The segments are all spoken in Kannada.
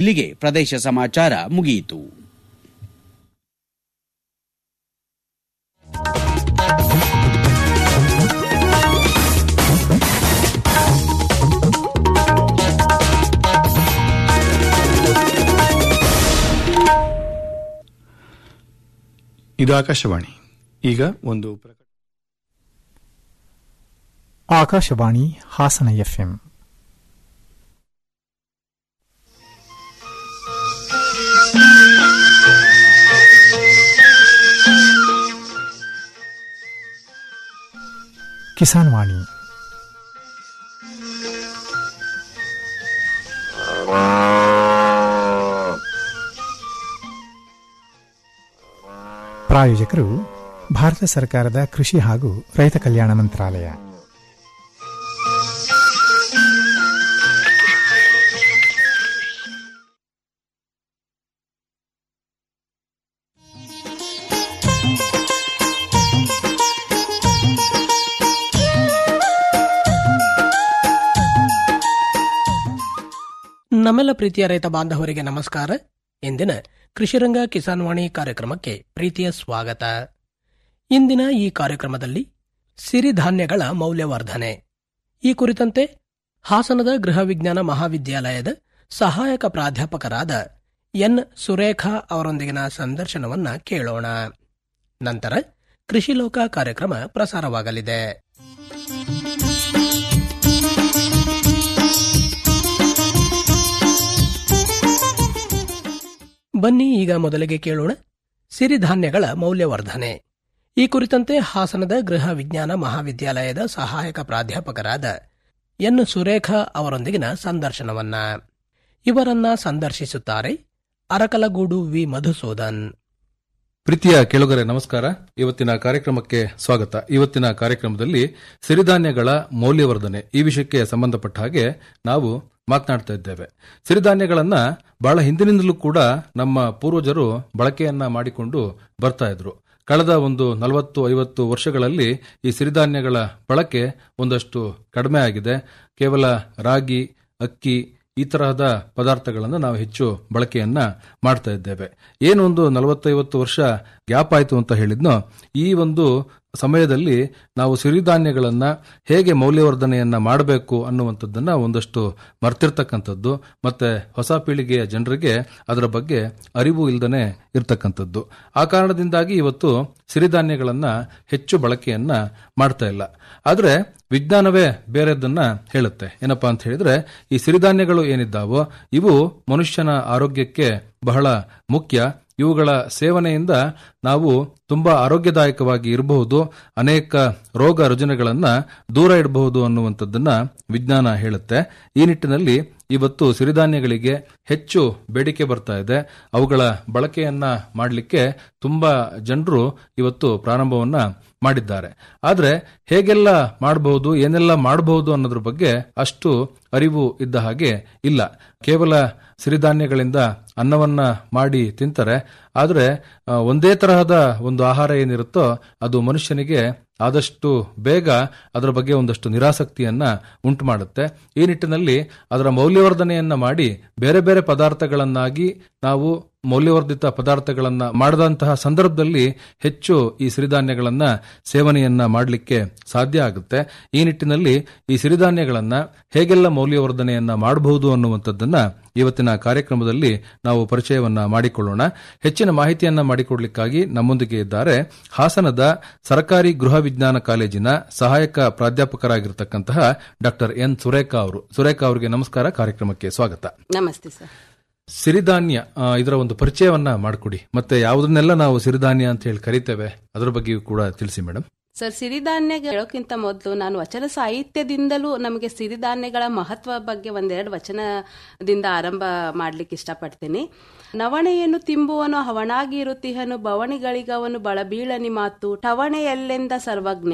ಇಲ್ಲಿಗೆ ಪ್ರದೇಶ ಸಮಾಚಾರ ಮುಗಿಯಿತು ಇದು ಆಕಾಶವಾಣಿ ಈಗ ಒಂದು ಪ್ರಕಟ ಆಕಾಶವಾಣಿ ಹಾಸನ ಎಫ್ಎಂ ಕಿಸಾನ್ ವಾಣಿ ಪ್ರಾಯೋಜಕರು ಭಾರತ ಸರ್ಕಾರದ ಕೃಷಿ ಹಾಗೂ ರೈತ ಕಲ್ಯಾಣ ಮಂತ್ರಾಲಯ ನಮ್ಮೆಲ್ಲ ಪ್ರೀತಿಯ ರೈತ ಬಾಂಧವರಿಗೆ ನಮಸ್ಕಾರ ಇಂದಿನ ಕೃಷಿರಂಗ ಕಿಸಾನ್ ವಾಣಿ ಕಾರ್ಯಕ್ರಮಕ್ಕೆ ಪ್ರೀತಿಯ ಸ್ವಾಗತ ಇಂದಿನ ಈ ಕಾರ್ಯಕ್ರಮದಲ್ಲಿ ಸಿರಿಧಾನ್ಯಗಳ ಮೌಲ್ಯವರ್ಧನೆ ಈ ಕುರಿತಂತೆ ಹಾಸನದ ಗೃಹ ವಿಜ್ಞಾನ ಮಹಾವಿದ್ಯಾಲಯದ ಸಹಾಯಕ ಪ್ರಾಧ್ಯಾಪಕರಾದ ಎನ್ ಸುರೇಖಾ ಅವರೊಂದಿಗಿನ ಸಂದರ್ಶನವನ್ನ ಕೇಳೋಣ ನಂತರ ಕೃಷಿ ಲೋಕ ಕಾರ್ಯಕ್ರಮ ಪ್ರಸಾರವಾಗಲಿದೆ ಬನ್ನಿ ಈಗ ಮೊದಲಿಗೆ ಕೇಳೋಣ ಸಿರಿಧಾನ್ಯಗಳ ಮೌಲ್ಯವರ್ಧನೆ ಈ ಕುರಿತಂತೆ ಹಾಸನದ ಗೃಹ ವಿಜ್ಞಾನ ಮಹಾವಿದ್ಯಾಲಯದ ಸಹಾಯಕ ಪ್ರಾಧ್ಯಾಪಕರಾದ ಎನ್ ಸುರೇಖಾ ಅವರೊಂದಿಗಿನ ಸಂದರ್ಶನವನ್ನ ಇವರನ್ನ ಸಂದರ್ಶಿಸುತ್ತಾರೆ ಅರಕಲಗೂಡು ವಿ ಮಧುಸೂದನ್ ಪ್ರೀತಿಯ ಕೇಳುಗರೆ ನಮಸ್ಕಾರ ಇವತ್ತಿನ ಕಾರ್ಯಕ್ರಮಕ್ಕೆ ಸ್ವಾಗತ ಇವತ್ತಿನ ಕಾರ್ಯಕ್ರಮದಲ್ಲಿ ಸಿರಿಧಾನ್ಯಗಳ ಮೌಲ್ಯವರ್ಧನೆ ಈ ವಿಷಯಕ್ಕೆ ಸಂಬಂಧಪಟ್ಟ ಹಾಗೆ ನಾವು ಮಾತನಾಡ್ತಾ ಇದ್ದೇವೆ ಸಿರಿಧಾನ್ಯಗಳನ್ನ ಬಹಳ ಹಿಂದಿನಿಂದಲೂ ಕೂಡ ನಮ್ಮ ಪೂರ್ವಜರು ಬಳಕೆಯನ್ನ ಮಾಡಿಕೊಂಡು ಬರ್ತಾ ಇದ್ರು ಕಳೆದ ಒಂದು ನಲವತ್ತು ಐವತ್ತು ವರ್ಷಗಳಲ್ಲಿ ಈ ಸಿರಿಧಾನ್ಯಗಳ ಬಳಕೆ ಒಂದಷ್ಟು ಕಡಿಮೆ ಆಗಿದೆ ಕೇವಲ ರಾಗಿ ಅಕ್ಕಿ ಈ ತರಹದ ಪದಾರ್ಥಗಳನ್ನು ನಾವು ಹೆಚ್ಚು ಬಳಕೆಯನ್ನ ಮಾಡ್ತಾ ಇದ್ದೇವೆ ಏನೊಂದು ನಲವತ್ತೈವತ್ತು ವರ್ಷ ಗ್ಯಾಪ್ ಆಯಿತು ಅಂತ ಹೇಳಿದ್ನೋ ಈ ಒಂದು ಸಮಯದಲ್ಲಿ ನಾವು ಸಿರಿಧಾನ್ಯಗಳನ್ನ ಹೇಗೆ ಮೌಲ್ಯವರ್ಧನೆಯನ್ನ ಮಾಡಬೇಕು ಅನ್ನುವಂಥದ್ದನ್ನ ಒಂದಷ್ಟು ಮರ್ತಿರ್ತಕ್ಕಂಥದ್ದು ಮತ್ತೆ ಹೊಸ ಪೀಳಿಗೆಯ ಜನರಿಗೆ ಅದರ ಬಗ್ಗೆ ಅರಿವು ಇಲ್ಲದನೆ ಇರ್ತಕ್ಕಂಥದ್ದು ಆ ಕಾರಣದಿಂದಾಗಿ ಇವತ್ತು ಸಿರಿಧಾನ್ಯಗಳನ್ನ ಹೆಚ್ಚು ಬಳಕೆಯನ್ನ ಮಾಡ್ತಾ ಇಲ್ಲ ಆದ್ರೆ ವಿಜ್ಞಾನವೇ ಬೇರೆದನ್ನ ಹೇಳುತ್ತೆ ಏನಪ್ಪಾ ಅಂತ ಹೇಳಿದ್ರೆ ಈ ಸಿರಿಧಾನ್ಯಗಳು ಏನಿದ್ದಾವೋ ಇವು ಮನುಷ್ಯನ ಆರೋಗ್ಯಕ್ಕೆ ಬಹಳ ಮುಖ್ಯ ಇವುಗಳ ಸೇವನೆಯಿಂದ ನಾವು ತುಂಬಾ ಆರೋಗ್ಯದಾಯಕವಾಗಿ ಇರಬಹುದು ಅನೇಕ ರೋಗ ರುಜಿನಗಳನ್ನ ದೂರ ಇಡಬಹುದು ಅನ್ನುವಂಥದ್ದನ್ನ ವಿಜ್ಞಾನ ಹೇಳುತ್ತೆ ಈ ನಿಟ್ಟಿನಲ್ಲಿ ಇವತ್ತು ಸಿರಿಧಾನ್ಯಗಳಿಗೆ ಹೆಚ್ಚು ಬೇಡಿಕೆ ಬರ್ತಾ ಇದೆ ಅವುಗಳ ಬಳಕೆಯನ್ನ ಮಾಡಲಿಕ್ಕೆ ತುಂಬಾ ಜನರು ಇವತ್ತು ಪ್ರಾರಂಭವನ್ನ ಮಾಡಿದ್ದಾರೆ ಆದ್ರೆ ಹೇಗೆಲ್ಲ ಮಾಡಬಹುದು ಏನೆಲ್ಲ ಮಾಡಬಹುದು ಅನ್ನೋದ್ರ ಬಗ್ಗೆ ಅಷ್ಟು ಅರಿವು ಇದ್ದ ಹಾಗೆ ಇಲ್ಲ ಕೇವಲ ಸಿರಿಧಾನ್ಯಗಳಿಂದ ಅನ್ನವನ್ನ ಮಾಡಿ ತಿಂತಾರೆ ಆದರೆ ಒಂದೇ ತರಹದ ಒಂದು ಆಹಾರ ಏನಿರುತ್ತೋ ಅದು ಮನುಷ್ಯನಿಗೆ ಆದಷ್ಟು ಬೇಗ ಅದರ ಬಗ್ಗೆ ಒಂದಷ್ಟು ನಿರಾಸಕ್ತಿಯನ್ನ ಉಂಟು ಮಾಡುತ್ತೆ ಈ ನಿಟ್ಟಿನಲ್ಲಿ ಅದರ ಮೌಲ್ಯವರ್ಧನೆಯನ್ನ ಮಾಡಿ ಬೇರೆ ಬೇರೆ ಪದಾರ್ಥಗಳನ್ನಾಗಿ ನಾವು ಮೌಲ್ಯವರ್ಧಿತ ಪದಾರ್ಥಗಳನ್ನ ಮಾಡದಂತಹ ಸಂದರ್ಭದಲ್ಲಿ ಹೆಚ್ಚು ಈ ಸಿರಿಧಾನ್ಯಗಳನ್ನ ಸೇವನೆಯನ್ನ ಮಾಡಲಿಕ್ಕೆ ಸಾಧ್ಯ ಆಗುತ್ತೆ ಈ ನಿಟ್ಟಿನಲ್ಲಿ ಈ ಸಿರಿಧಾನ್ಯಗಳನ್ನ ಹೇಗೆಲ್ಲ ಮೌಲ್ಯವರ್ಧನೆಯನ್ನ ಮಾಡಬಹುದು ಅನ್ನುವಂಥದ್ದನ್ನ ಇವತ್ತಿನ ಕಾರ್ಯಕ್ರಮದಲ್ಲಿ ನಾವು ಪರಿಚಯವನ್ನ ಮಾಡಿಕೊಳ್ಳೋಣ ಹೆಚ್ಚಿನ ಮಾಹಿತಿಯನ್ನ ಮಾಡಿಕೊಡ್ಲಿಕ್ಕಾಗಿ ನಮ್ಮೊಂದಿಗೆ ಇದ್ದಾರೆ ಹಾಸನದ ಸರ್ಕಾರಿ ಗೃಹ ವಿಜ್ಞಾನ ಕಾಲೇಜಿನ ಸಹಾಯಕ ಪ್ರಾಧ್ಯಾಪಕರಾಗಿರ್ತಕ್ಕಂತಹ ಡಾಕ್ಟರ್ ಎನ್ ಸುರೇಖಾ ಅವರು ಸುರೇಖಾ ಅವರಿಗೆ ನಮಸ್ಕಾರ ಕಾರ್ಯಕ್ರಮಕ್ಕೆ ಸ್ವಾಗತ ನಮಸ್ತೆ ಸರ್ ಸಿರಿಧಾನ್ಯ ಆ, ಇದರ ಒಂದು ಪರಿಚಯವನ್ನ ಮಾಡಿಕೊಡಿ ಮತ್ತೆ ಯಾವುದನ್ನೆಲ್ಲ ನಾವು ಸಿರಿಧಾನ್ಯ ಅಂತ ಹೇಳಿ ಕರಿತೇವೆ ಅದರ ಬಗ್ಗೆಯೂ ಕೂಡ ತಿಳಿಸಿ ಮೇಡಮ್ ಸರ್ ಸಿರಿಧಾನ್ಯ ಹೇಳೋಕ್ಕಿಂತ ಮೊದಲು ನಾನು ವಚನ ಸಾಹಿತ್ಯದಿಂದಲೂ ನಮಗೆ ಸಿರಿಧಾನ್ಯಗಳ ಮಹತ್ವ ಬಗ್ಗೆ ಒಂದೆರಡು ವಚನದಿಂದ ಆರಂಭ ಮಾಡ್ಲಿಕ್ಕೆ ಇಷ್ಟಪಡ್ತೀನಿ ನವಣೆಯನ್ನು ತಿಂಬುವನು ಹವಣಾಗಿ ಇರುತ್ತಿಹನು ಬವಣಿಗಳಿಗವನು ಬಳಬೀಳನಿ ಮಾತು ಟವಣೆಯಲ್ಲೆಂದ ಸರ್ವಜ್ಞ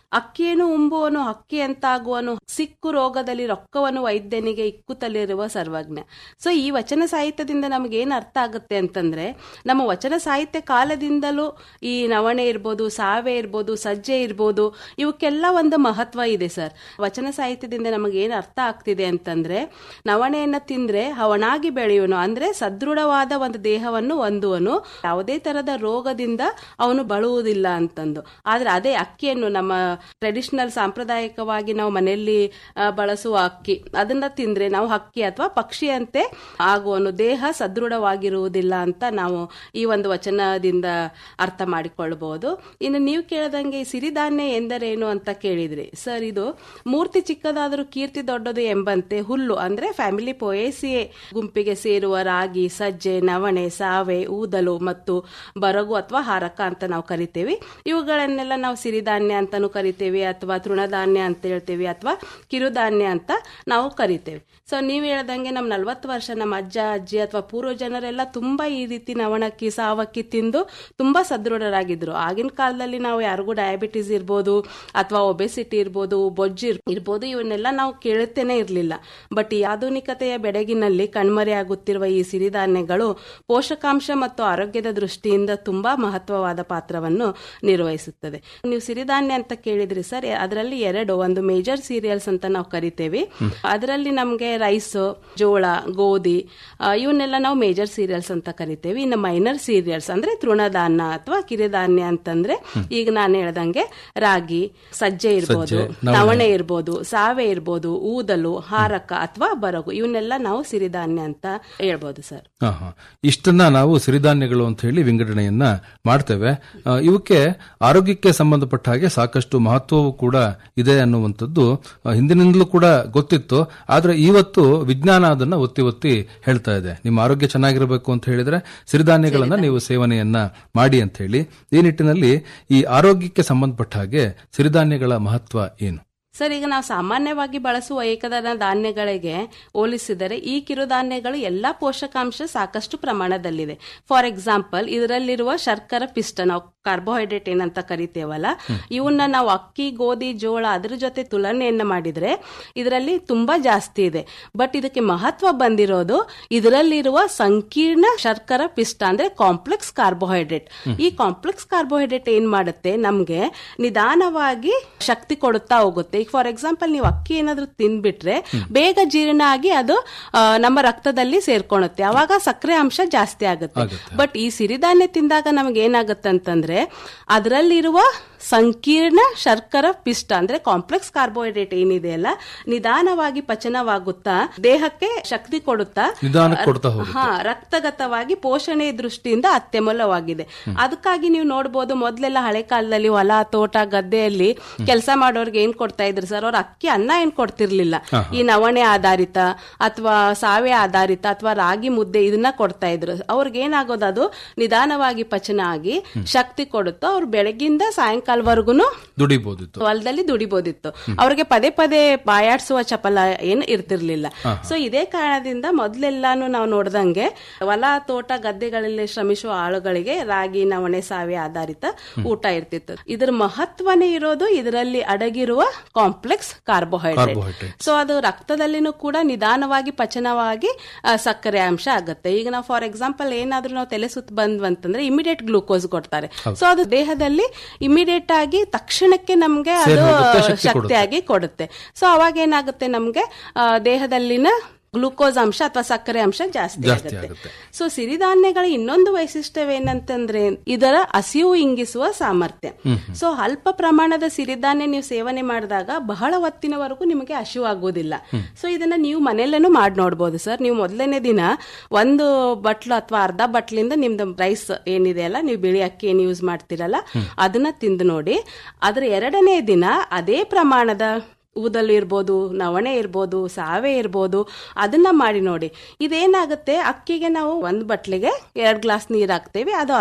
ಅಕ್ಕಿಯನ್ನು ಉಂಬುವನು ಅಕ್ಕಿ ಅಂತಾಗುವನು ಸಿಕ್ಕು ರೋಗದಲ್ಲಿ ರೊಕ್ಕವನ್ನು ವೈದ್ಯನಿಗೆ ಇಕ್ಕುತ್ತಲಿರುವ ಸರ್ವಜ್ಞ ಸೊ ಈ ವಚನ ಸಾಹಿತ್ಯದಿಂದ ನಮಗೆ ಏನು ಅರ್ಥ ಆಗುತ್ತೆ ಅಂತಂದ್ರೆ ನಮ್ಮ ವಚನ ಸಾಹಿತ್ಯ ಕಾಲದಿಂದಲೂ ಈ ನವಣೆ ಇರ್ಬೋದು ಸಾವೆ ಇರ್ಬೋದು ಸಜ್ಜೆ ಇರ್ಬೋದು ಇವಕ್ಕೆಲ್ಲ ಒಂದು ಮಹತ್ವ ಇದೆ ಸರ್ ವಚನ ಸಾಹಿತ್ಯದಿಂದ ನಮಗೆ ಏನು ಅರ್ಥ ಆಗ್ತಿದೆ ಅಂತಂದ್ರೆ ನವಣೆಯನ್ನ ತಿಂದ್ರೆ ಅವನಾಗಿ ಬೆಳೆಯುವನು ಅಂದ್ರೆ ಸದೃಢವಾದ ಒಂದು ದೇಹವನ್ನು ಹೊಂದುವನು ಯಾವುದೇ ತರದ ರೋಗದಿಂದ ಅವನು ಬಳುವುದಿಲ್ಲ ಅಂತಂದು ಆದ್ರೆ ಅದೇ ಅಕ್ಕಿಯನ್ನು ನಮ್ಮ ಟ್ರೆಡಿಷನಲ್ ಸಾಂಪ್ರದಾಯಿಕವಾಗಿ ನಾವು ಮನೆಯಲ್ಲಿ ಆ, ಬಳಸುವ ಅಕ್ಕಿ ಅದನ್ನ ತಿಂದ್ರೆ ನಾವು ಹಕ್ಕಿ ಅಥವಾ ಪಕ್ಷಿಯಂತೆ ಆಗುವನು ದೇಹ ಸದೃಢವಾಗಿರುವುದಿಲ್ಲ ಅಂತ ನಾವು ಈ ಒಂದು ವಚನದಿಂದ ಅರ್ಥ ಮಾಡಿಕೊಳ್ಳಬಹುದು ಇನ್ನು ನೀವು ಕೇಳದಂಗೆ ಈ ಸಿರಿಧಾನ್ಯ ಎಂದರೇನು ಅಂತ ಕೇಳಿದ್ರಿ ಸರ್ ಇದು ಮೂರ್ತಿ ಚಿಕ್ಕದಾದರೂ ಕೀರ್ತಿ ದೊಡ್ಡದು ಎಂಬಂತೆ ಹುಲ್ಲು ಅಂದ್ರೆ ಫ್ಯಾಮಿಲಿ ಪೊಯೇಸಿಯೇ ಗುಂಪಿಗೆ ಸೇರುವ ರಾಗಿ ಸಜ್ಜೆ ನವಣೆ ಸಾವೆ ಊದಲು ಮತ್ತು ಬರಗು ಅಥವಾ ಹಾರಕ ಅಂತ ನಾವು ಕರಿತೇವೆ ಇವುಗಳನ್ನೆಲ್ಲ ನಾವು ಸಿರಿಧಾನ್ಯ ಅಂತಾನು ಕರಿತೇವೆ ಅಥವಾ ತೃಣಧಾನ್ಯ ಅಂತ ಹೇಳ್ತೇವೆ ಅಥವಾ ಕಿರುಧಾನ್ಯ ಅಂತ ನಾವು ಕರಿತೇವೆ ಸೊ ನೀವು ಹೇಳ್ದಂಗೆ ನಮ್ಮ ನಲ್ವತ್ತು ವರ್ಷ ನಮ್ಮ ಅಜ್ಜ ಅಜ್ಜಿ ಅಥವಾ ಪೂರ್ವ ಜನರೆಲ್ಲ ತುಂಬಾ ಈ ರೀತಿ ನವಣಕ್ಕಿ ಸಾವಕ್ಕಿ ತಿಂದು ತುಂಬಾ ಸದೃಢರಾಗಿದ್ರು ಆಗಿನ ಕಾಲದಲ್ಲಿ ನಾವು ಯಾರಿಗೂ ಡಯಾಬಿಟಿಸ್ ಇರ್ಬೋದು ಅಥವಾ ಒಬೆಸಿಟಿ ಇರ್ಬೋದು ಬೊಜ್ಜು ಇರ್- ಇರ್ಬೋದು ಇವನ್ನೆಲ್ಲ ನಾವು ಕೇಳುತ್ತೇನೆ ಇರಲಿಲ್ಲ ಬಟ್ ಈ ಆಧುನಿಕತೆಯ ಬೆಡಗಿನಲ್ಲಿ ಕಣ್ಮರೆಯಾಗುತ್ತಿರುವ ಈ ಸಿರಿಧಾನ್ಯಗಳು ಪೋಷಕಾಂಶ ಮತ್ತು ಆರೋಗ್ಯದ ದೃಷ್ಟಿಯಿಂದ ತುಂಬಾ ಮಹತ್ವವಾದ ಪಾತ್ರವನ್ನು ನಿರ್ವಹಿಸುತ್ತದೆ ನೀವು ಸಿರಿಧಾನ್ಯ ಅಂತ ಕೇಳಿದ್ರಿ ಸರ್ ಅದರಲ್ಲಿ ಎರಡು ಒಂದು ಮೇಜರ್ ಸೀರಿಯಲ್ಸ್ ಅಂತ ನಾವು ಕರಿತೇವೆ ಅದರಲ್ಲಿ ನಮಗೆ ರೈಸ್ ಜೋಳ ಗೋಧಿ ಆ, ಇವನ್ನೆಲ್ಲ ನಾವು ಮೇಜರ್ ಸೀರಿಯಲ್ಸ್ ಅಂತ ಕರಿತೇವೆ ಇನ್ನು ಮೈನರ್ ಸೀರಿಯಲ್ಸ್ ಅಂದ್ರೆ ತೃಣಧಾನ್ಯ ಅಥವಾ ಕಿರಿಧಾನ್ಯ ಅಂತಂದ್ರೆ ಈಗ ನಾನು ಹೇಳ್ದಂಗೆ ರಾಗಿ ಸಜ್ಜೆ ಇರ್ಬೋದು ನವಣೆ ಇರ್ಬೋದು ಸಾವೆ ಇರ್ಬೋದು ಊದಲು ಹಾರಕ ಅಥವಾ ಬರಗು ಇವನ್ನೆಲ್ಲ ನಾವು ಸಿರಿಧಾನ್ಯ ಅಂತ ಹೇಳ್ಬೋದು ಸರ್ ಹಾ, ಹಾ. ಇಷ್ಟನ್ನ ನಾವು ಸಿರಿಧಾನ್ಯಗಳು ಅಂತ ಹೇಳಿ ವಿಂಗಡಣೆಯನ್ನ ಮಾಡ್ತೇವೆ ಆ, ಇವಕ್ಕೆ ಆರೋಗ್ಯಕ್ಕೆ ಸಂಬಂಧಪಟ್ಟ ಹಾಗೆ ಸಾಕಷ್ಟು ಮಹತ್ವವೂ ಕೂಡ ಇದೆ ಅನ್ನುವಂಥದ್ದು ಆ, ಹಿಂದಿನಿಂದಲೂ ಕೂಡ ಗೊತ್ತಿತ್ತು ಆದ್ರೆ ಇವತ್ತು ವಿಜ್ಞಾನ ಅದನ್ನ ಒತ್ತಿ ಒತ್ತಿ ಹೇಳ್ತಾ ಇದೆ ನಿಮ್ಮ ಆರೋಗ್ಯ ಚೆನ್ನಾಗಿರಬೇಕು ಅಂತ ಹೇಳಿದ್ರೆ ಸಿರಿಧಾನ್ಯಗಳನ್ನ ನೀವು ಸೇವನೆಯನ್ನ ಮಾಡಿ ಅಂತ ಹೇಳಿ ಈ ನಿಟ್ಟಿನಲ್ಲಿ ಈ ಆರೋಗ್ಯಕ್ಕೆ ಸಂಬಂಧಪಟ್ಟ ಹಾಗೆ ಸಿರಿಧಾನ್ಯಗಳ ಮಹತ್ವ ಏನು ಸರ್ ಈಗ ನಾವು ಸಾಮಾನ್ಯವಾಗಿ ಬಳಸುವ ಏಕದಳ ಧಾನ್ಯಗಳಿಗೆ ಹೋಲಿಸಿದರೆ ಈ ಕಿರುಧಾನ್ಯಗಳು ಎಲ್ಲಾ ಪೋಷಕಾಂಶ ಸಾಕಷ್ಟು ಪ್ರಮಾಣದಲ್ಲಿದೆ ಫಾರ್ ಎಕ್ಸಾಂಪಲ್ ಇದರಲ್ಲಿರುವ ಶರ್ಕರ ಪಿಷ್ಟ ನಾವು ಕಾರ್ಬೋಹೈಡ್ರೇಟ್ ಏನಂತ ಕರಿತೇವಲ್ಲ ಇವನ್ನ ನಾವು ಅಕ್ಕಿ ಗೋಧಿ ಜೋಳ ಅದ್ರ ಜೊತೆ ತುಲನೆಯನ್ನ ಮಾಡಿದ್ರೆ ಇದರಲ್ಲಿ ತುಂಬಾ ಜಾಸ್ತಿ ಇದೆ ಬಟ್ ಇದಕ್ಕೆ ಮಹತ್ವ ಬಂದಿರೋದು ಇದರಲ್ಲಿರುವ ಸಂಕೀರ್ಣ ಶರ್ಕರ ಪಿಷ್ಟ ಅಂದ್ರೆ ಕಾಂಪ್ಲೆಕ್ಸ್ ಕಾರ್ಬೋಹೈಡ್ರೇಟ್ ಈ ಕಾಂಪ್ಲೆಕ್ಸ್ ಕಾರ್ಬೋಹೈಡ್ರೇಟ್ ಏನ್ ಮಾಡುತ್ತೆ ನಮ್ಗೆ ನಿಧಾನವಾಗಿ ಶಕ್ತಿ ಕೊಡುತ್ತಾ ಹೋಗುತ್ತೆ ಈಗ ಫಾರ್ ಎಕ್ಸಾಂಪಲ್ ನೀವು ಅಕ್ಕಿ ಏನಾದ್ರೂ ತಿನ್ಬಿಟ್ರೆ ಬೇಗ ಜೀರ್ಣ ಆಗಿ ಅದು ಆ, ನಮ್ಮ ರಕ್ತದಲ್ಲಿ ಸೇರ್ಕೊಳುತ್ತೆ ಅವಾಗ ಸಕ್ಕರೆ ಅಂಶ ಜಾಸ್ತಿ ಆಗುತ್ತೆ ಬಟ್ ಈ ಸಿರಿಧಾನ್ಯ ತಿಂದಾಗ ನಮ್ಗೆ ಏನಾಗುತ್ತೆ ಅಂತಂದ್ರೆ ಅದರಲ್ಲಿರುವ ಸಂಕೀರ್ಣ ಶರ್ಕರ ಪಿಷ್ಟ ಅಂದ್ರೆ ಕಾಂಪ್ಲೆಕ್ಸ್ ಕಾರ್ಬೋಹೈಡ್ರೇಟ್ ಏನಿದೆ ಅಲ್ಲ ನಿಧಾನವಾಗಿ ಪಚನವಾಗುತ್ತಾ ದೇಹಕ್ಕೆ ಶಕ್ತಿ ಕೊಡುತ್ತಾ ನಿಧಾನಕ್ಕೆ ಕೊಡ್ತಾ ಹೋಗುತ್ತೆ. ಹಾ ರಕ್ತಗತವಾಗಿ ಪೋಷಣೆ ದೃಷ್ಟಿಯಿಂದ ಅತ್ಯಮೂಲ್ಯವಾಗಿದೆ ಅದಕ್ಕಾಗಿ ನೀವು ನೋಡ್ಬೋದು ಮೊದ್ಲೆಲ್ಲ ಹಳೆ ಕಾಲದಲ್ಲಿ ಹೊಲ ತೋಟ ಗದ್ದೆಯಲ್ಲಿ ಕೆಲಸ ಮಾಡೋರ್ಗೆ ಏನ್ ಕೊಡ್ತಾ ಇದ್ರು ಸರ್ ಅವ್ರ ಅಕ್ಕಿ ಅನ್ನ ಏನ್ ಕೊಡ್ತಿರ್ಲಿಲ್ಲ ಈ ನವಣೆ ಆಧಾರಿತ ಅಥವಾ ಸಾವೆ ಆಧಾರಿತ ಅಥವಾ ರಾಗಿ ಮುದ್ದೆ ಇದನ್ನ ಕೊಡ್ತಾ ಇದ್ರು ಅವ್ರಿಗೆ ಏನಾಗೋದು ಅದು ನಿಧಾನವಾಗಿ ಪಚನ ಆಗಿ ಶಕ್ತಿ ಕೊಡುತ್ತೋ ಅವ್ರು ಬೆಳಗಿಂದ ಸಾಯಂಕಾಲವರೆಗೂ ದುಡಿಬಹುದಿತ್ತು ಹೊಲದಲ್ಲಿ ದುಡಿಬೋದಿತ್ತು ಅವ್ರಿಗೆ ಪದೇ ಪದೇ ಬಾಯಾಡ್ಸುವ ಚಪಲ ಏನು ಇರ್ತಿರ್ಲಿಲ್ಲ ಸೊ ಇದೇ ಕಾರಣದಿಂದ ಮೊದ್ಲೆಲ್ಲಾನು ನಾವು ನೋಡ್ದಂಗೆ ಹೊಲ ತೋಟ ಗದ್ದೆಗಳಲ್ಲಿ ಶ್ರಮಿಸುವ ಆಳುಗಳಿಗೆ ರಾಗಿ ನವಣೆ ಸಾವೆ ಆಧಾರಿತ ಊಟ ಇರ್ತಿತ್ತು ಇದ್ರ ಮಹತ್ವನೇ ಇರೋದು ಇದರಲ್ಲಿ ಅಡಗಿರುವ ಕಾಂಪ್ಲೆಕ್ಸ್ ಕಾರ್ಬೋಹೈಡ್ರೇಟ್ Carbohydrate. ಸೊ ಅದು ರಕ್ತದಲ್ಲಿನೂ ಕೂಡ ನಿಧಾನವಾಗಿ ಪಚನವಾಗಿ ಆ, ಸಕ್ಕರೆ ಅಂಶ ಆಗುತ್ತೆ ಈಗ ನಾವು ಫಾರ್ ಎಕ್ಸಾಂಪಲ್ ಏನಾದ್ರೂ ನಾವು ತಲೆ ಸುತ್ತ ಬಂದ್ವಂತಂದ್ರೆ ಇಮಿಡಿಯೇಟ್ ಗ್ಲೂಕೋಸ್ ಕೊಡ್ತಾರೆ ಸೊ ಅದು ದೇಹದಲ್ಲಿ ಇಮಿಡಿಯೇಟ್ ಆಗಿ ತಕ್ಷಣಕ್ಕೆ ನಮ್ಗೆ ಅದು ಸೇರಿ ಹೋಗುತ್ತೆ, ಶಕ್ತಿ ಕೊಡುತ್ತೆ. ಶಕ್ತಿಯಾಗಿ ಕೊಡುತ್ತೆ ಸೊ ಅವಾಗ ಏನಾಗುತ್ತೆ ನಮ್ಗೆ ಆ, ದೇಹದಲ್ಲಿನ ಗ್ಲೂಕೋಸ್ ಅಂಶ ಅಥವಾ ಸಕ್ಕರೆ ಅಂಶ ಜಾಸ್ತಿ ಜಾಸ್ತಿ ಆಗುತ್ತೆ ಆಗುತ್ತೆ. ಸೊ ಸಿರಿಧಾನ್ಯಗಳ ಇನ್ನೊಂದು ವೈಶಿಷ್ಟ್ಯವೇನಂತಂದ್ರೆ ಇದರ ಹಸಿವು ಇಂಗಿಸುವ ಸಾಮರ್ಥ್ಯ ಸೊ ಅಲ್ಪ ಪ್ರಮಾಣದ ಸಿರಿಧಾನ್ಯ ನೀವು ಸೇವನೆ ಮಾಡಿದಾಗ ಬಹಳ ಹೊತ್ತಿನವರೆಗೂ ನಿಮಗೆ ಹಸಿವು ಆಗೋದಿಲ್ಲ ಸೊ ಇದನ್ನ ನೀವು ಮನೆಯಲ್ಲೇನು ಮಾಡಿ ನೋಡ್ಬೋದು ಸರ್ ನೀವು ಮೊದಲನೇ ದಿನ ಒಂದು ಬಟ್ಲು ಅಥವಾ ಅರ್ಧ ಬಟ್ಲಿಂದ ನಿಮ್ದು ರೈಸ್ ಏನಿದೆ ಅಲ್ಲ ನೀವು ಬಿಳಿ ಅಕ್ಕಿ ಏನು ಯೂಸ್ ಮಾಡ್ತಿರಲ್ಲ ಅದನ್ನ ತಿಂದು ನೋಡಿ ಅದ್ರ ಎರಡನೇ ದಿನ ಅದೇ ಪ್ರಮಾಣದ ಊದಲು ಇರ್ಬೋದು ನವಣೆ ಇರ್ಬೋದು ಸಾವೆ ಇರ್ಬೋದು ಅದನ್ನ ಮಾಡಿ ನೋಡಿ ಇದೇನಾಗುತ್ತೆ ಅಕ್ಕಿಗೆ ನಾವು ಒಂದ್ ಬಟ್ಲಿಗೆ ಎರಡ್ ಗ್ಲಾಸ್ ನೀರ್ ಹಾಕ್ತೇವೆ ಅದು ಅಷ್ಟೇ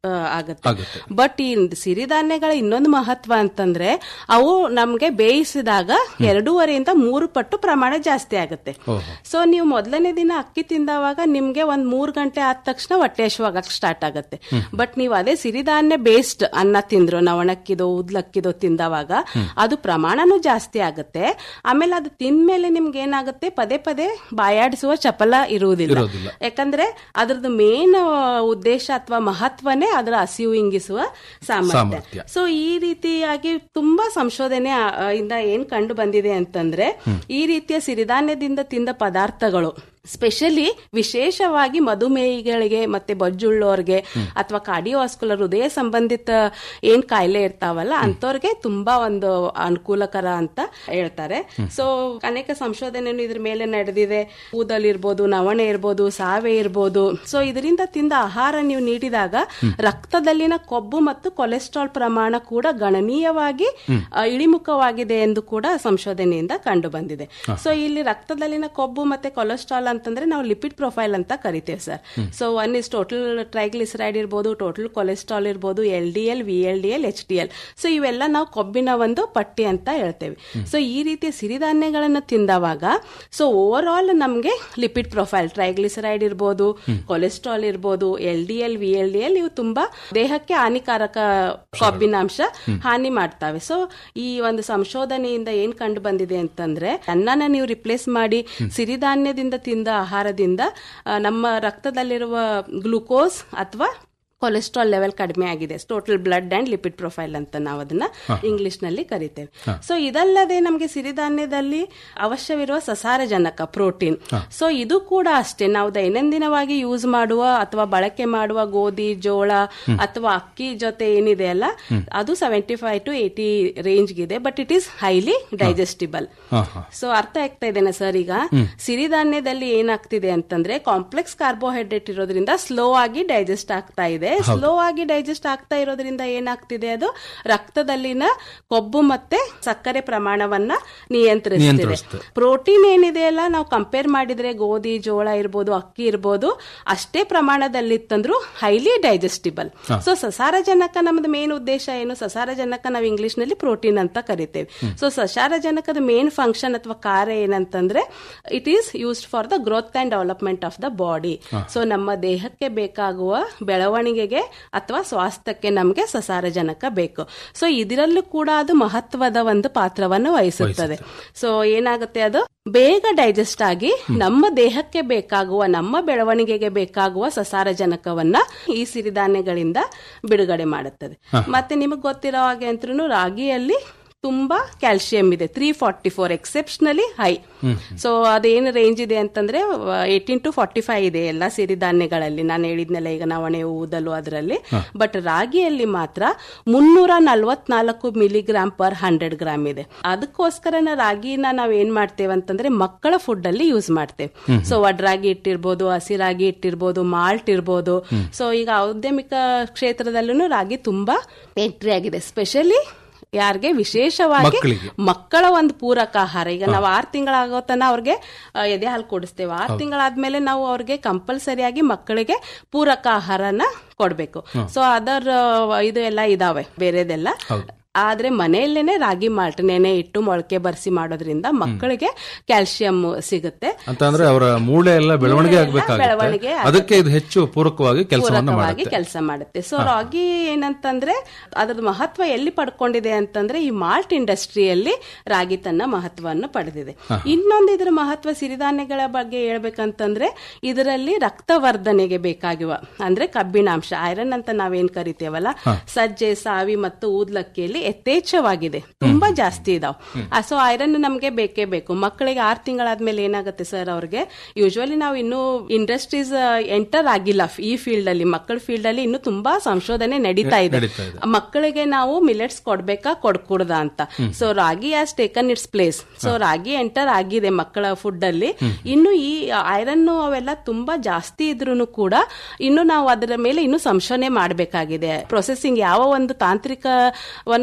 ಆ, ಆಗತ್ತೆ ಆಗುತ್ತೆ. ಬಟ್ ಈ ಸಿರಿಧಾನ್ಯಗಳ ಇನ್ನೊಂದು ಮಹತ್ವ ಅಂತಂದ್ರೆ ಅವು ನಮ್ಗೆ ಬೇಯಿಸಿದಾಗ ಎರಡೂವರೆಯಿಂದ ಮೂರು ಪಟ್ಟು ಪ್ರಮಾಣ ಜಾಸ್ತಿ ಆಗುತ್ತೆ ಓಹೋ. ಸೊ ನೀವು ಮೊದಲನೇ ದಿನ ಅಕ್ಕಿ ತಿಂದವಾಗ ನಿಮ್ಗೆ ಒಂದ್ ಮೂರ್ ಗಂಟೆ ಆದ ತಕ್ಷಣ ಹೊಟ್ಟೆ ಹಶ್ವಾಗಕ್ ಸ್ಟಾರ್ಟ್ ಆಗುತ್ತೆ ಬಟ್ ನೀವು ಅದೇ ಸಿರಿಧಾನ್ಯ ಬೇಸ್ಡ್ ಅನ್ನ ತಿಂದ್ರು ನವಣಕ್ಕಿದೋ ಉದ್ಲಕ್ಕಿದೋ ತಿಂದವಾಗ ಅದು ಪ್ರಮಾಣನೂ ಜಾಸ್ತಿ ಆಗುತ್ತೆ ಆಮೇಲೆ ಅದು ತಿಂದ್ಮೇಲೆ ನಿಮ್ಗೆ ಏನಾಗುತ್ತೆ ಪದೇ ಪದೇ ಬಾಯಾಡಿಸುವ ಚಪಲ ಇರುವುದಿಲ್ಲ ಇರೋದಿಲ್ಲ. ಯಾಕಂದ್ರೆ ಅದ್ರದ್ದು ಮೇನ್ ಉದ್ದೇಶ ಅಥವಾ ಮಹತ್ವನೇ ಅದರ ಹಸಿವು ಇಂಗಿಸುವ ಸಾಮರ್ಥ್ಯ ಸಾಮರ್ಥ್ಯ. ಸೊ ಈ ರೀತಿಯಾಗಿ ತುಂಬಾ ಸಂಶೋಧನೆ ಆ, ಆ, ಇಂದ ಏನ್ ಕಂಡು ಬಂದಿದೆ ಅಂತಂದ್ರೆ ಈ ರೀತಿಯ ಸಿರಿಧಾನ್ಯದಿಂದ ತಿಂದ ಪದಾರ್ಥಗಳು ಸ್ಪೆಷಲಿ ವಿಶೇಷವಾಗಿ ಮಧುಮೇಹಿಗಳಿಗೆ ಮತ್ತೆ ಬೊಜ್ಜುಳ್ಳೋರ್ಗೆ ಅಥವಾ ಕಾರ್ಡಿಯೋವಾಸ್ಕುಲರ್ ಹೃದಯ ಸಂಬಂಧಿತ ಏನ್ ಕಾಯಿಲೆ ಇರ್ತಾವಲ್ಲ ಅಂತವ್ರಿಗೆ ತುಂಬಾ ಒಂದು ಅನುಕೂಲಕರ ಅಂತ ಹೇಳ್ತಾರೆ ಸೊ ಅನೇಕ ಸಂಶೋಧನೆನು ಇದ್ರ ಮೇಲೆ ನಡೆದಿದೆ ಕೂದಲ್ ಇರ್ಬೋದು ನವಣೆ ಇರ್ಬೋದು ಸಾವೆ ಇರ್ಬೋದು ಸೊ ಇದರಿಂದ ತಿಂದ ಆಹಾರ ನೀವು ನೀಡಿದಾಗ ರಕ್ತದಲ್ಲಿನ ಕೊಬ್ಬು ಮತ್ತು ಕೊಲೆಸ್ಟ್ರಾಲ್ ಪ್ರಮಾಣ ಕೂಡ ಗಣನೀಯವಾಗಿ ಆ, ಇಳಿಮುಖವಾಗಿದೆ ಎಂದು ಕೂಡ ಸಂಶೋಧನೆಯಿಂದ ಕಂಡು ಬಂದಿದೆ ಸೊ ಇಲ್ಲಿ ರಕ್ತದಲ್ಲಿನ ಕೊಬ್ಬು ಮತ್ತೆ ಕೊಲೆಸ್ಟ್ರಾಲ್ ಅಂತಂದ್ರೆ ನಾವು ಲಿಪಿಡ್ ಪ್ರೊಫೈಲ್ ಅಂತ ಕರಿತೇವೆ sir so one is total triglyceride ಇರ್ಬೋದು ಟೋಟಲ್ ಕೊಲೆಸ್ಟ್ರಾಲ್ ಇರ್ಬೋದು L D L V L D L H D L so ಇವೆಲ್ಲ ನಾವು ಕೊಬ್ಬಿನ ಒಂದು ಪಟ್ಟಿ ಅಂತ ಹೇಳ್ತೇವೆ ಸೊ ಈ ರೀತಿಯ ಸಿರಿಧಾನ್ಯಗಳನ್ನು ತಿಂದವಾಗ ಸೊ ಓವರ್ ಆಲ್ ನಮಗೆ ಲಿಪಿಡ್ ಪ್ರೊಫೈಲ್ ಟ್ರೈಗ್ಲಿಸರೈಡ್ ಇರ್ಬೋದು ಕೊಲೆಸ್ಟ್ರಾಲ್ ಇರ್ಬೋದು L D L V L D L ಇವು ತುಂಬಾ ದೇಹಕ್ಕೆ ಹಾನಿಕಾರಕ ಕೊಬ್ಬಿನಾಂಶ ಹಾನಿ ಮಾಡ್ತವೆ ಸೊ ಈ ಒಂದು ಸಂಶೋಧನೆಯಿಂದ ಏನ್ ಕಂಡು ಬಂದಿದೆ ಅಂತಂದ್ರೆ ಅನ್ನನ ನೀವು ರಿಪ್ಲೇಸ್ ಮಾಡಿ ಸಿರಿಧಾನ್ಯದಿಂದ ತಿಂದ ಆಹಾರದಿಂದ ಆ, ನಮ್ಮ ರಕ್ತದಲ್ಲಿರುವ ಗ್ಲೂಕೋಸ್ ಅಥವಾ ಕೊಲೆಸ್ಟ್ರಾಲ್ ಲೆವೆಲ್ ಕಡಿಮೆ ಆಗಿದೆ total blood and lipid profile ಅಂತ ನಾವು ಅದನ್ನ ಇಂಗ್ಲಿಷ್ ನಲ್ಲಿ ಕರಿತೇವೆ ಸೊ ಇದಲ್ಲದೆ ನಮಗೆ ಸಿರಿಧಾನ್ಯದಲ್ಲಿ ಅವಶ್ಯವಿರುವ ಸಸಾರಜನಕ ಪ್ರೋಟೀನ್ ಸೊ ಇದು ಕೂಡ ಅಷ್ಟೇ ನಾವು ದೈನಂದಿನವಾಗಿ ಯೂಸ್ ಮಾಡುವ ಅಥವಾ ಬಳಕೆ ಮಾಡುವ ಗೋಧಿ ಜೋಳ ಅಥವಾ ಅಕ್ಕಿ ಜೊತೆ ಏನಿದೆ ಅಲ್ಲ ಅದು seventy five to eighty range ಇದೆ but it is highly digestible ಹಾ, ಹಾ. ಸೊ ಅರ್ಥ ಆಗ್ತಾ ಇದ್ದೇನೆ ಸರ್ ಈಗ ಸಿರಿಧಾನ್ಯದಲ್ಲಿ ಏನಾಗ್ತಿದೆ ಅಂತಂದ್ರೆ ಕಾಂಪ್ಲೆಕ್ಸ್ ಕಾರ್ಬೋಹೈಡ್ರೇಟ್ ಇರೋದ್ರಿಂದ ಸ್ಲೋ ಆಗಿ ಡೈಜೆಸ್ಟ್ ಆಗ್ತಾ ಇದೆ ಸ್ಲೋ ಆಗಿ ಡೈಜೆಸ್ಟ್ ಆಗ್ತಾ ಇರೋದ್ರಿಂದ ಏನಾಗ್ತಿದೆ ಅದು ರಕ್ತದಲ್ಲಿನ ಕೊಬ್ಬು ಮತ್ತೆ ಸಕ್ಕರೆ ಪ್ರಮಾಣವನ್ನ ನಿಯಂತ್ರಿಸ್ತಿದೆ ನಿಯಂತ್ರಿಸುತ್ತೆ. ಪ್ರೋಟೀನ್ ಏನಿದೆ ಅಲ್ಲ ನಾವು ಕಂಪೇರ್ ಮಾಡಿದ್ರೆ ಗೋಧಿ ಜೋಳ ಇರ್ಬೋದು ಅಕ್ಕಿ ಇರ್ಬೋದು ಅಷ್ಟೇ ಪ್ರಮಾಣದಲ್ಲಿತ್ತಂದ್ರೂ ಹೈಲಿ ಡೈಜೆಸ್ಟಿಬಲ್ ಸೊ ಸಸಾರಜನಕ ನಮ್ದು ಮೇನ್ ಉದ್ದೇಶ ಏನು ಸಸಾರಜನಕ ನಾವು ಇಂಗ್ಲಿಷ್ ನಲ್ಲಿ ಪ್ರೋಟೀನ್ ಅಂತ ಕರಿತೇವೆ ಸೊ ಸಸಾರಜನಕದ ಮೇನ್ ಫಂಕ್ಷನ್ ಅಥವಾ ಕಾರ್ಯ ಏನಂತಂದ್ರೆ it is used for the growth and development of the body so ನಮ್ಮ ದೇಹಕ್ಕೆ ಬೇಕಾಗುವ ಬೆಳವಣಿಗೆಗೆ ಅಥವಾ ಸ್ವಾಸ್ಥ್ಯಕ್ಕೆ ನಮಗೆ ಸಸಾರಜನಕ ಬೇಕು ಸೊ ಇದರಲ್ಲೂ ಕೂಡ ಅದು ಮಹತ್ವದ ಒಂದು ಪಾತ್ರವನ್ನು ವಹಿಸುತ್ತದೆ ಸೊ ಏನಾಗುತ್ತೆ ಅದು ಬೇಗ ಡೈಜೆಸ್ಟ್ ಆಗಿ ನಮ್ಮ ದೇಹಕ್ಕೆ ಬೇಕಾಗುವ ನಮ್ಮ ಬೆಳವಣಿಗೆಗೆ ಬೇಕಾಗುವ ಸಸಾರಜನಕವನ್ನ ಈ ಸಿರಿಧಾನ್ಯಗಳಿಂದ ಬಿಡುಗಡೆ ಮಾಡುತ್ತದೆ ಮತ್ತೆ ನಿಮಗೆ ಗೊತ್ತಿರೋ ಹಾಗೆ ಅಂತೂ ರಾಗಿಯಲ್ಲಿ ತುಂಬಾ ಕ್ಯಾಲ್ಸಿಯಂ ಇದೆ three forty four exceptionally high so ಅದೇನು ರೇಂಜ್ ಇದೆ ಅಂತಂದ್ರೆ ಏಟೀನ್ ಟು ಫಾರ್ಟಿ ಫೈವ್ ಇದೆ ಎಲ್ಲ ಸಿರಿಧಾನ್ಯಗಳಲ್ಲಿ ನಾನು ಹೇಳಿದ್ನಲ್ಲ ಈಗ ನವಣೆ ಊದಲು ಅದರಲ್ಲಿ ಬಟ್ ರಾಗಿಯಲ್ಲಿ ಮಾತ್ರ ಮುನ್ನೂರ ನಲ್ವತ್ನಾಲ್ಕು ಮಿಲಿಗ್ರಾಮ್ ಪರ್ ಹಂಡ್ರೆಡ್ ಗ್ರಾಮ್ ಇದೆ ಅದಕ್ಕೋಸ್ಕರ ರಾಗಿನ ನಾವ್ ಏನ್ ಮಾಡ್ತೇವೆ ಅಂತಂದ್ರೆ ಮಕ್ಕಳ ಫುಡ್ ಅಲ್ಲಿ ಯೂಸ್ ಮಾಡ್ತೇವೆ ಸೊ ವಡ್ರಾಗಿ ಇಟ್ಟಿರ್ಬೋದು ಹಸಿರಾಗಿ ಇಟ್ಟಿರ್ಬೋದು ಮಾಲ್ಟ್ ಇರ್ಬೋದು ಸೊ ಈಗ ಔದ್ಯಮಿಕ ಕ್ಷೇತ್ರದಲ್ಲೂ ರಾಗಿ ತುಂಬಾ ಎಂಟ್ರಿ ಆಗಿದೆ ಸ್ಪೆಷಲಿ ಯಾರಿಗೆ ವಿಶೇಷವಾಗಿ ಮಕ್ಕಳಿಗೆ. ಮಕ್ಕಳ ಒಂದು ಪೂರಕ ಆಹಾರ ಈಗ ನಾವು ಆರು ತಿಂಗಳಾಗೋ ತನ ಅವ್ರಿಗೆ ಆ, ಎದೆ ಹಾಲು ಕೊಡಿಸ್ತೇವೆ ಆರು ತಿಂಗಳಾದ್ಮೇಲೆ ನಾವು ಅವ್ರಿಗೆ ಕಂಪಲ್ಸರಿಯಾಗಿ ಮಕ್ಕಳಿಗೆ ಪೂರಕ ಆಹಾರನ ಕೊಡ್ಬೇಕು ಸೊ ಅದರ್ ಇದು ಎಲ್ಲ ಇದಾವೆ ಬೇರೆದೆಲ್ಲ ಆದ್ರೆ ಮನೆಯಲ್ಲೇನೆ ರಾಗಿ ಮಾಲ್ಟ್ ನೆನೆ ಇಟ್ಟು ಮೊಳಕೆ ಬರ್ಸಿ ಮಾಡೋದ್ರಿಂದ ಮಕ್ಕಳಿಗೆ ಕ್ಯಾಲ್ಸಿಯಂ ಸಿಗುತ್ತೆ ಅಂತ ಅಂದ್ರೆ ಅವರ ಮೂಳೆ ಎಲ್ಲ ಬೆಳವಣಿಗೆ ಮೂಳೆ ಎಲ್ಲ ಆಗ್ಬೇಕಾಗುತ್ತೆ ಬೆಳವಣಿಗೆ ಆಗುತ್ತೆ. ಅದಕ್ಕೆ ಇದು ಹೆಚ್ಚು ಪೂರಕವಾಗಿ ಕೆಲಸವನ್ನ ಪೂರಕವಾಗಿ ಮಾಡುತ್ತೆ ಕೆಲಸ ಮಾಡುತ್ತೆ ಸೊ ರಾಗಿ ಏನಂತಂದ್ರೆ ಅದ್ರದ್ದು ಮಹತ್ವ ಎಲ್ಲಿ ಪಡ್ಕೊಂಡಿದೆ ಅಂತಂದ್ರೆ ಈ ಮಾಲ್ಟ್ ಇಂಡಸ್ಟ್ರಿಯಲ್ಲಿ ರಾಗಿ ತನ್ನ ಮಹತ್ವವನ್ನು ಪಡೆದಿದೆ ಇನ್ನೊಂದು ಇದ್ರ ಮಹತ್ವ ಸಿರಿಧಾನ್ಯಗಳ ಬಗ್ಗೆ ಹೇಳ್ಬೇಕಂತಂದ್ರೆ ಇದರಲ್ಲಿ ರಕ್ತವರ್ಧನೆಗೆ ಬೇಕಾಗುವ ಅಂದ್ರೆ ಕಬ್ಬಿಣಾಂಶ ಐರನ್ ಅಂತ ನಾವೇನ್ ಕರಿತೇವಲ್ಲ ಸಜ್ಜೆ ಸಾವಿ ಮತ್ತು ಊದ್ಲಕ್ಕಿಯಲ್ಲಿ ಯಥೇಚ್ಛವಾಗಿದೆ ತುಂಬಾ ಜಾಸ್ತಿ ಇದಾವ್ ಸೊ ಐರನ್ ನಮ್ಗೆ ಬೇಕೇ ಬೇಕು ಮಕ್ಕಳಿಗೆ ಆರ್ ತಿಂಗಳಾದ್ಮೇಲೆ ಏನಾಗುತ್ತೆ ಸರ್ ಅವ್ರಿಗೆ ಯೂಶುವಲಿ ನಾವು ಇನ್ನು ಇಂಡಸ್ಟ್ರೀಸ್ ಎಂಟರ್ ಆಗಿಲ್ಲ ಈ ಫೀಲ್ಡ್ ಅಲ್ಲಿ ಮಕ್ಕಳ ಫೀಲ್ಡ್ ಅಲ್ಲಿ ಇನ್ನು ತುಂಬಾ ಸಂಶೋಧನೆ ನಡೀತಾ ಇದೆ ನಡೀತಾ ಇದೆ. ಮಕ್ಕಳಿಗೆ ನಾವು ಮಿಲೆಟ್ಸ್ ಕೊಡ್ಬೇಕಾ ಕೊಡ್ಕೂಡ್ದ ಅಂತ so ragi as taken its place so ರಾಗಿ ಎಂಟರ್ ಆಗಿದೆ ಮಕ್ಕಳ ಫುಡ್ ಅಲ್ಲಿ ಇನ್ನು ಈ ಐರನ್ ಅವೆಲ್ಲ ತುಂಬಾ ಜಾಸ್ತಿ ಇದ್ರೂ ಕೂಡ ಇನ್ನು ನಾವು ಅದರ ಮೇಲೆ ಇನ್ನು ಸಂಶೋಧನೆ ಮಾಡಬೇಕಾಗಿದೆ ಪ್ರೊಸೆಸಿಂಗ್ ಯಾವ ಒಂದು ತಾಂತ್ರಿಕವನ್ನು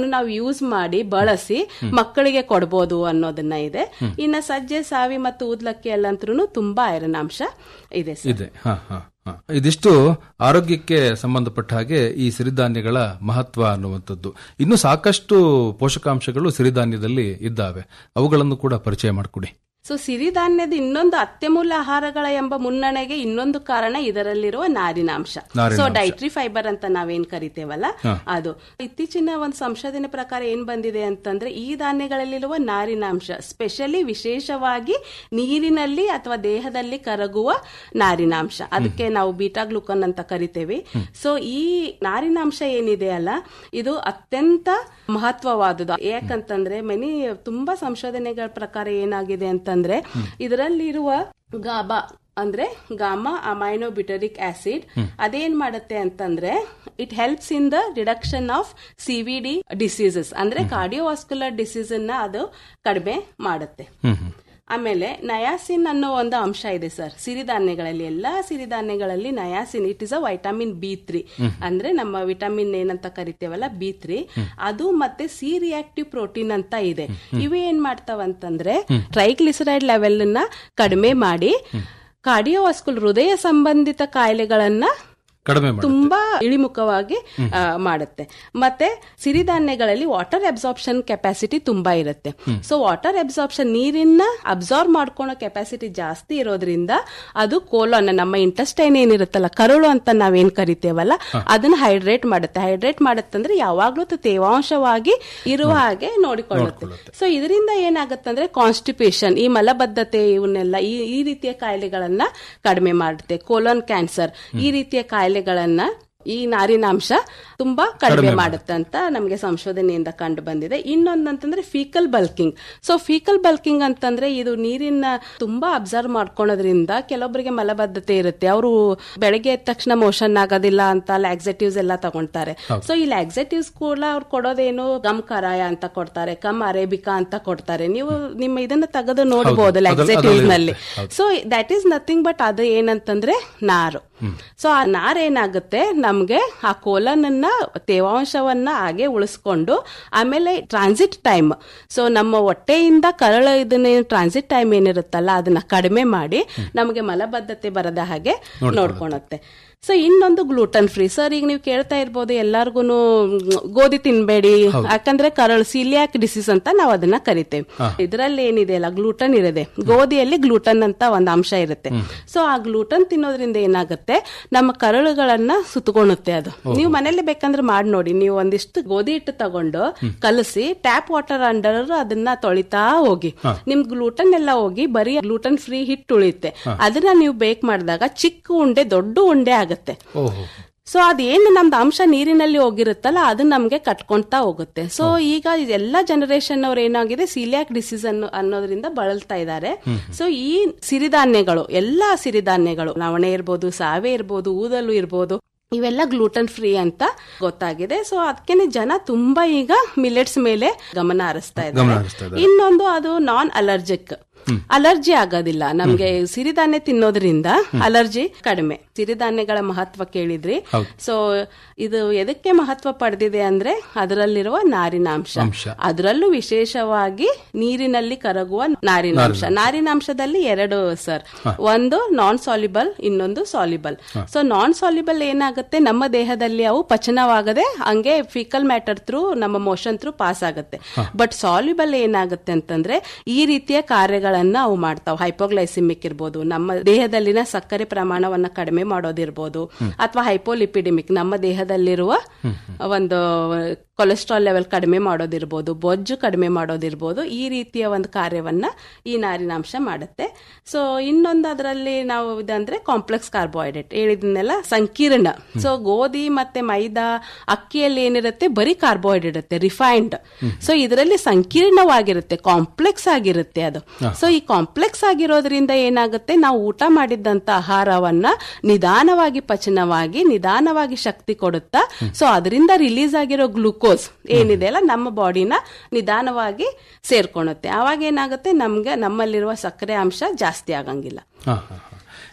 ನಾವು ಯೂಸ್ ಮಾಡಿ ಬಳಸಿ ಮಕ್ಕಳಿಗೆ ಕೊಡ್ಬೋದು ಅನ್ನೋದನ್ನ ಇದೆ ಇನ್ನ ಸಜ್ಜೆ ಸಾವಿ ಮತ್ತು ಊದ್ಲಕ್ಕಿ ಅಲ್ಲಂತ್ರೂ ತುಂಬಾ ಐರನ್ ಅಂಶ ಇದೆ ಸರ್ ಇದೆ ಹ, ಹ, ಹ. ಇದಿಷ್ಟು ಆರೋಗ್ಯಕ್ಕೆ ಸಂಬಂಧಪಟ್ಟ ಹಾಗೆ ಈ ಸಿರಿಧಾನ್ಯಗಳ ಮಹತ್ವ ಅನ್ನುವಂಥದ್ದು ಇನ್ನು ಸಾಕಷ್ಟು ಪೋಷಕಾಂಶಗಳು ಸಿರಿಧಾನ್ಯದಲ್ಲಿ ಇದ್ದಾವೆ ಅವುಗಳನ್ನು ಕೂಡ ಪರಿಚಯ ಮಾಡಿಕೊಡಿ ಸೊ ಸಿರಿಧಾನ್ಯದ ಇನ್ನೊಂದು ಅತ್ಯಮೂಲ್ಯ ಆಹಾರಗಳ ಎಂಬ ಮುನ್ನಡೆಗೆ ಇನ್ನೊಂದು ಕಾರಣ ಇದರಲ್ಲಿರುವ ನಾರಿನಾಂಶ ನಾರಿನಾಂಶ. ಸೊ ಡೈಟ್ರಿ ಫೈಬರ್ ಅಂತ ನಾವೇನ್ ಕರಿತೇವಲ್ಲ ಅದು ಇತ್ತೀಚಿನ ಒಂದು ಸಂಶೋಧನೆ ಪ್ರಕಾರ ಏನ್ ಬಂದಿದೆ ಅಂತಂದ್ರೆ ಈ ಧಾನ್ಯಗಳಲ್ಲಿರುವ ನಾರಿನಾಂಶ ಸ್ಪೆಷಲಿ ವಿಶೇಷವಾಗಿ ನೀರಿನಲ್ಲಿ ಅಥವಾ ದೇಹದಲ್ಲಿ ಕರಗುವ ನಾರಿನಾಂಶ ಅದಕ್ಕೆ ನಾವು ಬೀಟಾ ಗ್ಲುಕನ್ ಅಂತ ಕರಿತೇವೆ ಸೊ ಈ ನಾರಿನಾಂಶ ಏನಿದೆ ಅಲ್ಲ ಇದು ಅತ್ಯಂತ ಮಹತ್ವವಾದುದು ಯಾಕಂತಂದ್ರೆ ಮನಿ ತುಂಬಾ ಸಂಶೋಧನೆಗಳ ಪ್ರಕಾರ ಏನಾಗಿದೆ ಅಂತಂದ್ರೆ ಇದರಲ್ಲಿರುವ ಗಾಬಾ ಅಂದ್ರೆ ಗಾಮಾ ಅಮೈನೋಬಿಟರಿಕ್ ಆಸಿಡ್ ಅದೇನ್ ಮಾಡುತ್ತೆ ಅಂತಂದ್ರೆ it helps in the reduction of CVD diseases ಅಂದ್ರೆ ಕಾರ್ಡಿಯೋವಾಸ್ಕ್ಯುಲರ್ ಡಿಸೀಸ್ ಅನ್ನ ಅದು ಕಡಿಮೆ ಮಾಡುತ್ತೆ ಆಮೇಲೆ ನಯಾಸಿನ್ ಅನ್ನೋ ಒಂದು ಅಂಶ ಇದೆ ಸರ್ ಸಿರಿಧಾನ್ಯಗಳಲ್ಲಿ ಎಲ್ಲಾ ಸಿರಿಧಾನ್ಯಗಳಲ್ಲಿ niacin it is a vitamin B three ಅಂದ್ರೆ ನಮ್ಮ ವಿಟಮಿನ್ ಏನಂತ ಕರಿತೇವಲ್ಲ ಬಿ ತ್ರೀ ಅದು ಮತ್ತೆ ಸಿ ರಿಯಾಕ್ಟಿವ್ ಪ್ರೋಟೀನ್ ಅಂತ ಇದೆ ಇವು ಏನ್ ಮಾಡ್ತಾವಂತಂದ್ರೆ ಟ್ರೈಗ್ಲಿಸರೈಡ್ ಲೆವೆಲ್ ನ ಕಡಿಮೆ ಮಾಡಿ ಕಾರ್ಡಿಯೋವಾಸ್ಕುಲ್ ಹೃದಯ ಸಂಬಂಧಿತ ಕಾಯಿಲೆಗಳನ್ನ ಕಡಿಮೆ ಮಾಡಿ ತುಂಬಾ ಇಳಿಮುಖವಾಗಿ ಆ, ಮಾಡುತ್ತೆ ಮತ್ತೆ ಸಿರಿಧಾನ್ಯಗಳಲ್ಲಿ ವಾಟರ್ ಅಬ್ಸಾರ್ಪ್ಷನ್ ಕೆಪಾಸಿಟಿ ತುಂಬಾ ಇರುತ್ತೆ ಸೊ ವಾಟರ್ ಅಬ್ಸಾರ್ಪ್ಷನ್ ನೀರಿನ ಅಬ್ಸಾರ್ಬ್ ಮಾಡ್ಕೊಳೋ ಕೆಪಾಸಿಟಿ ಜಾಸ್ತಿ ಇರೋದ್ರಿಂದ ಅದು ಕೋಲೋನ್ ನಮ್ಮ ಇಂಟೆಸ್ಟೈನ್ ಏನಿರುತ್ತಲ್ಲ ಕರುಳು ಅಂತ ನಾವೇನ್ ಕರಿತೇವಲ್ಲ ಅದನ್ನ ಹೈಡ್ರೇಟ್ ಮಾಡುತ್ತೆ ಹೈಡ್ರೇಟ್ ಮಾಡುತ್ತೆ ಅಂದ್ರೆ ಯಾವಾಗ್ಲೂ ಅದು ತೇವಾಂಶವಾಗಿ ಇರುವ ಹಾಗೆ ನೋಡಿಕೊಳ್ಳುತ್ತೆ ಸೊ ಇದರಿಂದ ಏನಾಗುತ್ತಂದ್ರೆ ಕಾನ್ಸ್ಟಿಪೇಷನ್ ಈ ಮಲಬದ್ಧತೆ ಇವನ್ನೆಲ್ಲ ಈ ಈ ರೀತಿಯ ಕಾಯಿಲೆಗಳನ್ನ ಕಡಿಮೆ ಮಾಡುತ್ತೆ ಕೋಲೋನ್ ಕ್ಯಾನ್ಸರ್ ಈ ರೀತಿಯ ಕಾಯಿಲೆಗಳನ್ನ ಈ ನಾರಿನಾಂಶ ತುಂಬಾ ಕಡಿಮೆ ಮಾಡುತ್ತೆ ಅಂತ ನಮಗೆ ಸಂಶೋಧನೆಯಿಂದ ಕಂಡು ಬಂದಿದೆ ಇನ್ನೊಂದಂತಂದ್ರೆ faecal bulking so faecal bulking ಅಂತಂದ್ರೆ ಇದು ನೀರಿನ ತುಂಬಾ ಅಬ್ಸರ್ವ್ ಮಾಡ್ಕೊಳೋದ್ರಿಂದ ಕೆಲವೊಬ್ಬರಿಗೆ ಮಲಬದ್ಧತೆ ಇರುತ್ತೆ ಅವರು ಬೆಳಗ್ಗೆ ಎದ್ದ ತಕ್ಷಣ ಮೋಷನ್ ಆಗೋದಿಲ್ಲ ಅಂತ ಲ್ಯಾಕ್ಸೆಟಿವ್ಸ್ ಎಲ್ಲ ತಗೊಂತಾರೆ ಸೊ ಈ ಲ್ಯಾಕ್ಸೆಟಿವ್ಸ್ ಕೂಡ ಅವ್ರು ಕೊಡೋದೇನು ಗಮ್ ಕರಾಯ ಅಂತ ಕೊಡ್ತಾರೆ ಕಮ್ ಅರೇಬಿಕಾ ಅಂತ ಕೊಡ್ತಾರೆ ನೀವು ನಿಮ್ಮ ಇದನ್ನ ತೆಗೆದು ನೋಡಬಹುದು ಲ್ಯಾಕ್ಸೆಟಿವ್ಸ್ ನಲ್ಲಿ so that is nothing but ಅದು ಏನಂತಂದ್ರೆ ನಾರು ಸೊ ಆ ನಾರ್ ಏನಾಗುತ್ತೆ ನಮ್ಗೆ ಆ ಕೋಲನ್ ಅನ್ನ ತೇವಾಂಶವನ್ನ ಹಾಗೆ ಉಳಿಸ್ಕೊಂಡು ಆಮೇಲೆ ಟ್ರಾನ್ಸಿಟ್ ಟೈಮ್ ಸೊ ನಮ್ಮ ಹೊಟ್ಟೆಯಿಂದ ಕರಳ ಇದನ್ನ ಟ್ರಾನ್ಸಿಟ್ ಟೈಮ್ ಏನಿರುತ್ತಲ್ಲ ಅದನ್ನ ಕಡಿಮೆ ಮಾಡಿ ನಮಗೆ ಮಲಬದ್ಧತೆ ಬರದ ಹಾಗೆ ನೋಡ್ಕೊಳುತ್ತೆ ಸೊ ಇನ್ನೊಂದು ಗ್ಲೂಟನ್ ಫ್ರೀ ಸರ್ ಈಗ ನೀವು ಕೇಳ್ತಾ ಇರ್ಬೋದು ಎಲ್ಲಾರ್ಗು ಗೋಧಿ ತಿನ್ಬೇಡಿ ಯಾಕಂದ್ರೆ ಕರಳು ಸಿಲಿಯಾಕ್ ಡಿಸೀಸ್ ಅಂತ ನಾವು ಅದನ್ನ ಕರಿತೇವೆ ಇದರಲ್ಲಿ ಏನಿದೆ ಅಲ್ಲ ಗ್ಲೂಟನ್ ಇರದೆ ಗೋಧಿಯಲ್ಲಿ ಗ್ಲೂಟನ್ ಅಂತ ಒಂದು ಅಂಶ ಇರುತ್ತೆ ಸೊ ಆ ಗ್ಲೂಟನ್ ತಿನ್ನೋದ್ರಿಂದ ಏನಾಗುತ್ತೆ ನಮ್ಮ ಕರಳುಗಳನ್ನ ಸುತ್ತಗೊಳುತ್ತೆ ಅದು ನೀವು ಮನೇಲಿ ಬೇಕಂದ್ರೆ ಮಾಡಿ ನೋಡಿ ನೀವು ಒಂದಿಷ್ಟು ಗೋಧಿ ಹಿಟ್ಟು ತಗೊಂಡು ಕಲಸಿ ಟ್ಯಾಪ್ ವಾಟರ್ ಅಂಡರ್ ಅದನ್ನ ತೊಳಿತಾ ಹೋಗಿ ನಿಮ್ ಗ್ಲೂಟನ್ ಎಲ್ಲ ಹೋಗಿ ಬರೀ ಗ್ಲೂಟನ್ ಫ್ರೀ ಹಿಟ್ಟು ಉಳಿಯುತ್ತೆ ಅದನ್ನ ನೀವು ಬೇಕ್ ಮಾಡಿದಾಗ ಚಿಕ್ಕ ಉಂಡೆ ದೊಡ್ಡ ಉಂಡೆ ಆಗತ್ತೆ ಓಹೋ ಸೊ ಅದೇನು ನಮ್ದು ಅಂಶ ನೀರಿನಲ್ಲಿ ಹೋಗಿರುತ್ತಲ್ಲ ಅದು ನಮ್ಗೆ ಕಟ್ಕೊಂತಾ ಹೋಗುತ್ತೆ ಸೊ ಈಗ ಎಲ್ಲ ಜನರೇಷನ್ ಅವ್ರು ಏನಾಗಿದೆ ಸಿಲಿಯಾಕ್ ಡಿಸೀಸ್ ಅನ್ನೋ ಅನ್ನೋದ್ರಿಂದ ಬಳಲ್ತಾ ಇದ್ದಾರೆ ಸೊ ಈ ಸಿರಿಧಾನ್ಯಗಳು ಎಲ್ಲಾ ಸಿರಿಧಾನ್ಯಗಳು ನವಣೆ ಇರ್ಬೋದು ಸಾವೆ ಇರ್ಬೋದು ಊದಲು ಇರ್ಬೋದು ಇವೆಲ್ಲ ಗ್ಲೂಟನ್ ಫ್ರೀ ಅಂತ ಗೊತ್ತಾಗಿದೆ ಸೊ ಅದಕ್ಕೆ ಜನ ತುಂಬಾ ಈಗ ಮಿಲೆಟ್ಸ್ ಮೇಲೆ ಗಮನ ಹರಿಸ್ತಾ ಗಮನ ಇದ್ದಾರೆ ಹರಿಸ್ತಾ ಇದ್ದಾರೆ. ಇನ್ನೊಂದು ಅದು ನಾನ್ ಅಲರ್ಜಿಕ್ ಅಲರ್ಜಿ ಆಗೋದಿಲ್ಲ ನಮ್ಗೆ ಸಿರಿಧಾನ್ಯ ತಿನ್ನೋದ್ರಿಂದ ಅಲರ್ಜಿ ಕಡಿಮೆ ಸಿರಿಧಾನ್ಯಗಳ ಮಹತ್ವ ಕೇಳಿದ್ರಿ ಸೊ ಇದು ಎದಕ್ಕೆ ಮಹತ್ವ ಪಡೆದಿದೆ ಅಂದ್ರೆ ಅದರಲ್ಲಿರುವ ನಾರಿನಾಂಶ ಅಂಶ. ಅದರಲ್ಲೂ ವಿಶೇಷವಾಗಿ ನೀರಿನಲ್ಲಿ ಕರಗುವ ನಾರಿನಾಂಶ ನಾರಿನಾಂಶದಲ್ಲಿ ಎರಡು ಸರ್ ಒಂದು ನಾನ್ ಸಾಲಿಬಲ್ ಇನ್ನೊಂದು ಸಾಲಿಬಲ್ ಸೊ ನಾನ್ ಸಾಲಿಬಲ್ ಏನಾಗುತ್ತೆ ನಮ್ಮ ದೇಹದಲ್ಲಿ ಅವು ಪಚನವಾಗದೆ ಹಂಗೆ ಫಿಕಲ್ ಮ್ಯಾಟರ್ ಥ್ರೂ ನಮ್ಮ ಮೋಷನ್ ಥ್ರೂ ಪಾಸ್ ಆಗುತ್ತೆ ಬಟ್ ಸಾಲ್ಯುಬಲ್ ಏನಾಗುತ್ತೆ ಅಂತಂದ್ರೆ ಈ ರೀತಿಯ ಕಾರ್ಯಗಳನ್ನ ಅವು ಮಾಡ್ತಾವ ಹೈಪೋಗ್ಲೈಸಿಮಿಕ್ ಇರ್ಬೋದು ನಮ್ಮ ದೇಹದಲ್ಲಿನ ಸಕ್ಕರೆ ಪ್ರಮಾಣವನ್ನ ಕಡಿಮೆ ಮಾಡೋದಿರ್ಬೋದು ಅಥವಾ ಹೈಪೋಲಿಪಿಡಿಮಿಕ್ ನಮ್ಮ ದೇಹದಲ್ಲಿರುವ ಒಂದು ಕೊಲೆಸ್ಟ್ರಾಲ್ ಲೆವೆಲ್ ಕಡಿಮೆ ಮಾಡೋದಿರ್ಬೋದು ಬೊಜ್ಜು ಕಡಿಮೆ ಮಾಡೋದಿರ್ಬೋದು ಈ ರೀತಿಯ ಒಂದು ಕಾರ್ಯವನ್ನ ಈ ನಾರಿನಾಂಶ ಮಾಡುತ್ತೆ ಸೊ ಇನ್ನೊಂದು ಅದರಲ್ಲಿ ನಾವು ಇದಂದ್ರೆ ಕಾಂಪ್ಲೆಕ್ಸ್ ಕಾರ್ಬೋಹೈಡ್ರೇಟ್ ಹೇಳಿದ್ನೆಲ್ಲ ಸಂಕೀರ್ಣ ಸೊ ಗೋಧಿ ಮತ್ತೆ ಮೈದಾ ಅಕ್ಕಿಯಲ್ಲಿ ಏನಿರುತ್ತೆ ಬರೀ ಕಾರ್ಬೋಹೈಡ್ರೇಟ್ ಇರುತ್ತೆ ರಿಫೈನ್ಡ್ ಸೊ ಇದರಲ್ಲಿ ಸಂಕೀರ್ಣವಾಗಿರುತ್ತೆ ಕಾಂಪ್ಲೆಕ್ಸ್ ಆಗಿರುತ್ತೆ ಅದು ಸೊ ಈ ಕಾಂಪ್ಲೆಕ್ಸ್ ಆಗಿರೋದ್ರಿಂದ ಏನಾಗುತ್ತೆ ನಾವು ಊಟ ಮಾಡಿದ್ದಂತ ಆಹಾರವನ್ನ ನಿಧಾನವಾಗಿ ಪಚನವಾಗಿ ನಿಧಾನವಾಗಿ ಶಕ್ತಿ ಕೊಡುತ್ತಾ ಸೊ ಅದರಿಂದ ರಿಲೀಸ್ ಆಗಿರೋ ಗ್ಲೂಕೋಸ್ ಏನಿದೆ ಅಲ್ಲ ನಮ್ಮ ಬಾಡಿನ ನಿಧಾನವಾಗಿ ಸೇರ್ಕೊಳುತ್ತೆ ಅವಾಗ ಏನಾಗುತ್ತೆ ನಮ್ಗೆ ನಮ್ಮಲ್ಲಿರುವ ಸಕ್ಕರೆ ಅಂಶ ಜಾಸ್ತಿ ಆಗಂಗಿಲ್ಲ ಹಾ, ಹಾ, ಹಾ.